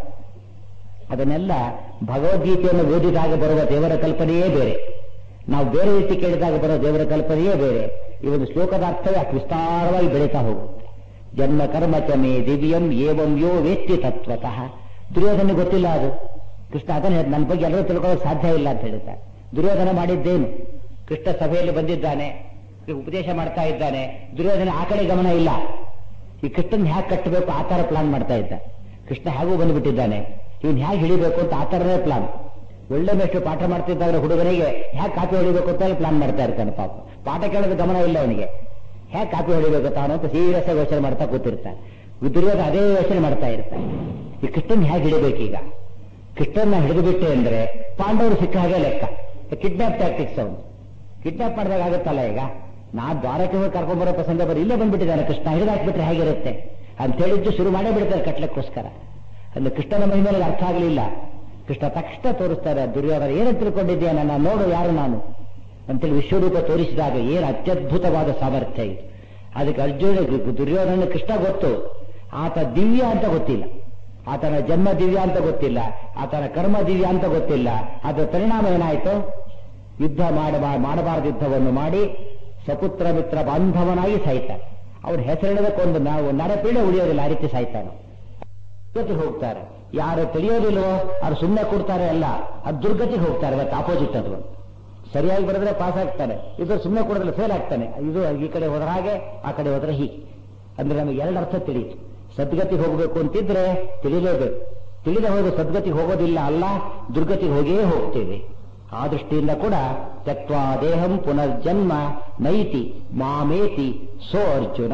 ಅದನ್ನೆಲ್ಲ ಭಗವದ್ಗೀತೆಯನ್ನು ಓದಿದಾಗ ಬರುವ ದೇವರ ಕಲ್ಪನೆಯೇ ಬೇರೆ ನಾವು ಬೇರೆ ರೀತಿ ಕೇಳಿದಾಗ ಬರೋ ದೇವರ ಕಲ್ಪನೆಯೇ ಬೇರೆ ಈ ಒಂದು ಶ್ಲೋಕದ ಅರ್ಥವೇ ಅಷ್ಟು ವಿಸ್ತಾರವಾಗಿ ಬೆಳೀತಾ ಹೋಗುತ್ತೆ ಜನ್ಮ ಕರ್ಮ ಚ ಮೇ ದಿವ್ಯಂ ಏವಂ ಯೋ ವೇತ್ತಿ ತತ್ವತಃ ದುರ್ಯೋಧನ ಗೊತ್ತಿಲ್ಲ ಅದು ಕೃಷ್ಣ ಅದನ್ನ ಹೇಳ್ದ, ನನ್ನ ಬಗ್ಗೆ ಎಲ್ಲರೂ ತಿಳ್ಕೊಳ್ಳೋಕೆ ಸಾಧ್ಯ ಇಲ್ಲ ಅಂತ ಹೇಳ್ತಾರೆ ದುರ್ಯೋಧನ ಮಾಡಿದ್ದೇನು ಕೃಷ್ಣ ಸಭೆಯಲ್ಲಿ ಬಂದಿದ್ದಾನೆ ಉಪದೇಶ ಮಾಡ್ತಾ ಇದ್ದಾನೆ ದುರ್ಯೋಧನ ಆ ಕಡೆ ಗಮನ ಇಲ್ಲ ಈ ಕೃಷ್ಣನ್ ಹ್ಯಾಕ್ ಕಟ್ಟಬೇಕು ಆ ತರ ಪ್ಲಾನ್ ಮಾಡ್ತಾ ಇದ್ದ ಕೃಷ್ಣ ಹೇಗೂ ಬಂದ್ಬಿಟ್ಟಿದ್ದಾನೆ ಇವನ್ ಹ್ಯಾಗ್ ಹಿಡಿಬೇಕು ಅಂತ ಆ ತರನೇ ಪ್ಲಾನ್ ಒಳ್ಳೆ ಮೇಷ್ಟು ಪಾಠ ಮಾಡ್ತಿದ್ದಾಗ ಹುಡುಗನಿಗೆ ಹ್ಯಾಕ್ ಕಾಪಿ ಹೊಡಿಬೇಕು ಅಂತ ಹೇಳಿ ಪ್ಲಾನ್ ಮಾಡ್ತಾ ಇರ್ತಾನೆ ಪಾಪ ಪಾಠ ಕೇಳೋದು ಗಮನ ಇಲ್ಲ ಅವನಿಗೆ ಹ್ಯಾಕ್ ಕಾಪಿ ಹೊಡಿಬೇಕು ತಾನು ಅಂತ ಸೀರಿಯಸ್ ಆಗಿ ಯೋಚನೆ ಮಾಡ್ತಾ ಕೂತಿರ್ತಾನೆ ದುರ್ಯೋಧನ ಅದೇ ಯೋಚನೆ ಮಾಡ್ತಾ ಇರ್ತಾನೆ ಈ ಕೃಷ್ಣನ್ ಹ್ಯಾಗ್ ಹಿಡಿಬೇಕೀಗ ಕೃಷ್ಣನ್ನ ಹಿಡಿದು ಬಿಟ್ಟೆ ಅಂದ್ರೆ ಪಾಂಡವರು ಸಿಕ್ಕ ಹಾಗೆ ಲೆಕ್ಕ ಕಿಡ್ನಾಪ್ ಟ್ಯಾಕ್ಟಿಕ್ಸ್ ಅವನು ಕಿಡ್ನಾಪ್ ಮಾಡಿದಾಗ ಆಗುತ್ತಲ್ಲ ಈಗ ನಾ ದ್ವಾರಕ್ಕೆ ಹೋಗಿ ಕರ್ಕೊಂಡ್ ಬರೋ ಪ್ರಸಂಗ ಬರೀ ಇಲ್ಲೇ ಬಂದ್ಬಿಟ್ಟಿದ್ದಾನೆ ಕೃಷ್ಣ ಹಿಡಿದು ಹಾಕ್ಬಿಟ್ರೆ ಹೇಗಿರುತ್ತೆ ಅಂತ ಹೇಳಿದ್ದು ಶುರು ಮಾಡೇ ಬಿಡ್ತಾರೆ ಕಟ್ಲಕ್ಕೋಸ್ಕರ ಅಂದ್ರೆ ಕೃಷ್ಣನ ಮಹಿಮೇಲೆ ಅರ್ಥ ಆಗಲಿಲ್ಲ ಕೃಷ್ಣ ತಕ್ಷಣ ತೋರಿಸ್ತಾರೆ ದುರ್ಯೋಧನ ಏನಂತ ತಿಳ್ಕೊಂಡಿದ್ಯಾ ನನ್ನ ನೋಡು ಯಾರು ನಾನು ಅಂತೇಳಿ ವಿಶ್ವರೂಪ ತೋರಿಸಿದಾಗ ಏನು ಅತ್ಯದ್ಭುತವಾದ ಸಾಮರ್ಥ್ಯ ಇದು ಅದಕ್ಕೆ ಅರ್ಜುನ ದುರ್ಯೋಧನ ಕೃಷ್ಣ ಗೊತ್ತು ಆತ ದಿವ್ಯ ಅಂತ ಗೊತ್ತಿಲ್ಲ ಆತನ ಜನ್ಮ ದಿವ್ಯ ಅಂತ ಗೊತ್ತಿಲ್ಲ ಆತನ ಕರ್ಮ ದಿವ್ಯ ಅಂತ ಗೊತ್ತಿಲ್ಲ ಅದರ ಪರಿಣಾಮ ಏನಾಯಿತು ಯುದ್ಧ ಮಾಡಬಾ ಮಾಡಬಾರದು ಯುದ್ಧವನ್ನು ಮಾಡಿ ಸಪುತ್ರ ಮಿತ್ರ ಬಾಂಧವನಾಗಿ ಸಾಯ್ತಾನೆ ಅವ್ರ ಹೆಸರಿಡದಕ್ಕೊಂದು ನಾವು ನರಪೀಡೆ ಉಳಿಯೋದಿಲ್ಲ ಆ ರೀತಿ ಸಾಯ್ತಾನೆ ದುರ್ಗತಿಗೆ ಹೋಗ್ತಾರೆ ಯಾರು ತಿಳಿಯೋದಿಲ್ವೋ ಅವ್ರು ಸುಮ್ಮನೆ ಕೊಡ್ತಾರೆ ಅಲ್ಲ ಅದು ದುರ್ಗತಿಗೆ ಹೋಗ್ತಾರೆ ಇವತ್ತು ಆಪೋಸಿಟ್ ಅದು ಸರಿಯಾಗಿ ಬರೆದ್ರೆ ಪಾಸ್ ಆಗ್ತಾನೆ ಇದು ಸುಮ್ಮನೆ ಕೊಡೋದ್ರಲ್ಲಿ ಫೇಲ್ ಆಗ್ತಾನೆ ಇದು ಈ ಕಡೆ ಹೋದ್ರೆ ಹಾಗೆ ಆ ಕಡೆ ಹೋದ್ರೆ ಹೀಗೆ ಅಂದ್ರೆ ನಮಗೆ ಎರಡು ಅರ್ಥ ತಿಳಿಯಿತು ಸದ್ಗತಿಗೆ ಹೋಗಬೇಕು ಅಂತಿದ್ರೆ ತಿಳಿಲೇಬೇಕು ತಿಳಿದ ಹೋದ ಸದ್ಗತಿಗೆ ಹೋಗೋದಿಲ್ಲ ಅಲ್ಲ ದುರ್ಗತಿಗೆ ಹೋಗೇ ಹೋಗ್ತೇವೆ ಆ ದೃಷ್ಟಿಯಿಂದ ಕೂಡ ತಕ್ವಾ ದೇಹಂ ಪುನರ್ಜನ್ಮ ನೈತಿ ಮಾಮೇತಿ ಸೋ ಅರ್ಜುನ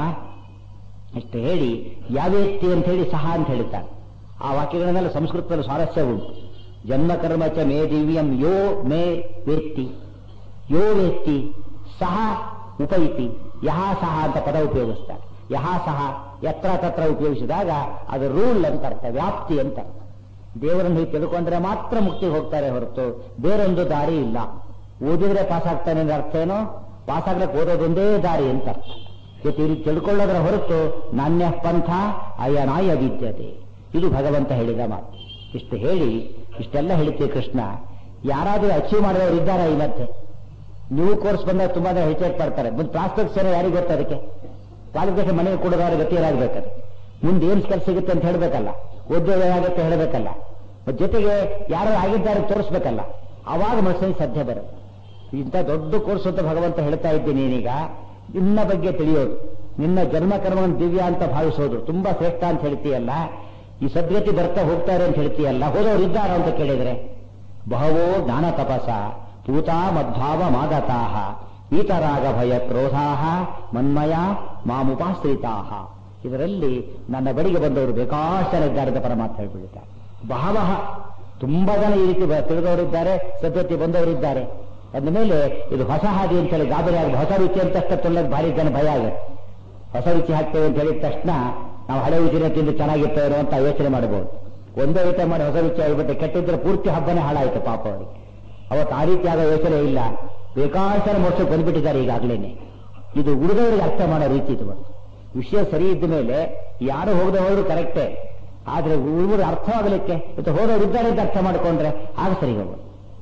ಇಷ್ಟು ಹೇಳಿ ಯಾವೇತ್ತಿ ಅಂತ ಹೇಳಿ ಸಹ ಅಂತ ಹೇಳಿದ್ದಾರೆ ಆ ವಾಕ್ಯಗಳನ್ನೆಲ್ಲ ಸಂಸ್ಕೃತದಲ್ಲಿ ಸ್ವಾರಸ್ಯ ಉಂಟು ಜನ್ಮ ಕರ್ಮ ಚ ಮೇ ದಿವ್ಯಂ ಯೋ ಮೇ ವೇತ್ತಿ ಯೋ ವೇತ್ತಿ ಸಹ ಉಪೈತಿ ಯಹ ಸಹ ಅಂತ ಪದ ಉಪಯೋಗಿಸ್ತಾರೆ ಯಹ ಸಹ ಯತ್ರ ತತ್ರ ಉಪಯೋಗಿಸಿದಾಗ ಅದು ರೂಲ್ ಅಂತ ಅರ್ಥ ವ್ಯಾಪ್ತಿ ಅಂತ ಅರ್ಥ ದೇವರನ್ನು ಹೀಗೆ ತಿಳ್ಕೊಂಡ್ರೆ ಮಾತ್ರ ಮುಕ್ತಿಗೆ ಹೋಗ್ತಾರೆ ಹೊರತು ಬೇರೊಂದು ದಾರಿ ಇಲ್ಲ ಓದಿದ್ರೆ ಪಾಸ್ ಆಗ್ತಾನೆ ಅಂದ್ರೆ ಅರ್ಥ ಏನೋ ಪಾಸ್ ಆಗ್ಲಿಕ್ಕೆ ಓದೋದೊಂದೇ ದಾರಿ ಅಂತ ಅರ್ಥ ಇವತ್ತು ಈ ರೀತಿ ತಿಳ್ಕೊಳ್ಳೋದರ ಹೊರತು ನಾಣ್ಯ ಪಂಥ ಅಯನಾಯ ವಿದ್ಯತೆ ಇದು ಭಗವಂತ ಹೇಳಿದ ಮಾತು ಇಷ್ಟು ಹೇಳಿ ಇಷ್ಟೆಲ್ಲ ಹೇಳ್ತೀವಿ ಕೃಷ್ಣ ಯಾರಾದರೂ ಅಚೀವ್ ಮಾಡಿದವರು ಇದ್ದಾರಾ ಈ ಮಧ್ಯೆ ನ್ಯೂ ಕೋರ್ಸ್ ಬಂದಾಗ ತುಂಬಾ ಜನ ಹೆಚ್ಚೆಟ್ ಪಡ್ತಾರೆ ಮುಂದೆ ಪ್ರಾಸ್ಪೆಕ್ಟ್ಸ್ ಏನೋ ಯಾರಿಗೆ ಗೊತ್ತು ಅದಕ್ಕೆ ಕ್ವಾಲಿಫಿಕೇಶನ್ ಮನೆಗೆ ಕೊಡೋದವ್ರ ಗತಿ ಏನಾಗಬೇಕದು ಮುಂದೆ ಏನ್ ಕೆಲಸ ಸಿಗುತ್ತೆ ಅಂತ ಹೇಳಬೇಕಲ್ಲ ಉದ್ಯೋಗ ಏನಾಗುತ್ತೆ ಹೇಳಬೇಕಲ್ಲ ಮತ್ತ್ ಜೊತೆಗೆ ಯಾರು ಆಗಿದ್ದಾರೆ ತೋರಿಸ್ಬೇಕಲ್ಲ ಅವಾಗ ಮನಸ್ಸಿಗೆ ಸದ್ಯ ಬರುತ್ತೆ ಇಂಥ ದೊಡ್ಡ ಕೋರ್ಸ್ ಅಂತ ಭಗವಂತ ಹೇಳ್ತಾ ಇದ್ದೀನಿ ನೀನೀಗ ನಿನ್ನ ಬಗ್ಗೆ ತಿಳಿಯೋದು ನಿನ್ನ ಜನ್ಮ ಕರ್ಮವನ್ನು ದಿವ್ಯ ಅಂತ ಭಾವಿಸೋದು ತುಂಬಾ ಶ್ರೇಷ್ಠ ಅಂತ ಹೇಳ್ತೀಯಲ್ಲ ಈ ಸದ್ಗತಿ ಬರ್ತಾ ಹೋಗ್ತಾರೆ ಅಂತ ಹೇಳ್ತೀಯಲ್ಲ ಹೋದವರು ಇದ್ದಾರ ಅಂತ ಕೇಳಿದ್ರೆ ಬಹವೋ ಜ್ಞಾನ ತಪಸ ಪೂತಾ ಮದ್ಭಾವ ಮಾಗತಾಹ ಪೀತರಾಗ ಭಯ ಕ್ರೋಧಾಹ ಮನ್ಮಯ ಮಾಮುಪಾಶ್ರಿತಾಹ ಇದರಲ್ಲಿ ನನ್ನ ಬಳಿಗೆ ಬಂದವರು ಬೇಕಾಷ್ಟು ಜನ ಇದ್ದಾರೆ ಅಂತ ಪರಮಾತ್ಮ ಹೇಳ್ಬಿಡ್ತಾರೆ ಬಹವಹ ತುಂಬಾ ಜನ ಈ ರೀತಿ ಬ- ತಿಳಿದವರಿದ್ದಾರೆ ಸದ್ಗತಿ ಬಂದವರಿದ್ದಾರೆ ಅಂದ ಮೇಲೆ ಇದು ಹೊಸ ಹಾದಿ ಅಂತ ಹೇಳಿ ಗಾಬರಿ ಆಗಿ ಹೊಸ ರುಚಿ ಅಂತ ತಕ್ಷಣ ತೊಳ್ಳೋದು ಭಾರಿ ಜನ ಭಯ ಆಗುತ್ತೆ ಹೊಸ ರುಚಿ ಹಾಕ್ತೇವೆ ಅಂತ ಹೇಳಿದ ತಕ್ಷಣ ನಾವು ಹಳೆ ರುಚಿನ ತಿಂದು ಚೆನ್ನಾಗಿರ್ತೇವೆ ಅಂತ ಯೋಚನೆ ಮಾಡಬಹುದು ಒಂದೇ ಐಟಮ್ ಮಾಡಿ ಹೊಸ ರುಚಿ ಆಗಿಬಿಟ್ಟು ಕೆಟ್ಟಿದ್ರೆ ಪೂರ್ತಿ ಹಬ್ಬನೇ ಹಾಳಾಯಿತು ಪಾಪ ಅವರಿಗೆ ಅವತ್ತು ಆ ರೀತಿಯಾದ ಯೋಚನೆ ಇಲ್ಲ ಬೇಕಾದರ ಮೋಕ್ಷಕ್ಕೆ ಬಂದ್ಬಿಟ್ಟಿದ್ದಾರೆ ಈಗಾಗಲೇನೆ ಇದು ಉಳಿದವರಿಗೆ ಅರ್ಥ ಮಾಡೋ ರೀತಿ ಇದು ವಿಷಯ ಸರಿ ಇದ್ದ ಮೇಲೆ ಯಾರು ಹೋಗದೆ ಹೋದ್ರು ಕರೆಕ್ಟೇ ಆದ್ರೆ ಉಳಿದ್ರು ಅರ್ಥವಾಗಲಿಕ್ಕೆ ಇವತ್ತು ಹೋದವರು ಇದ್ದಾರೆ ಅಂತ ಅರ್ಥ ಮಾಡಿಕೊಂಡ್ರೆ ಆಗ ಸರಿ ಹೋಗೋದು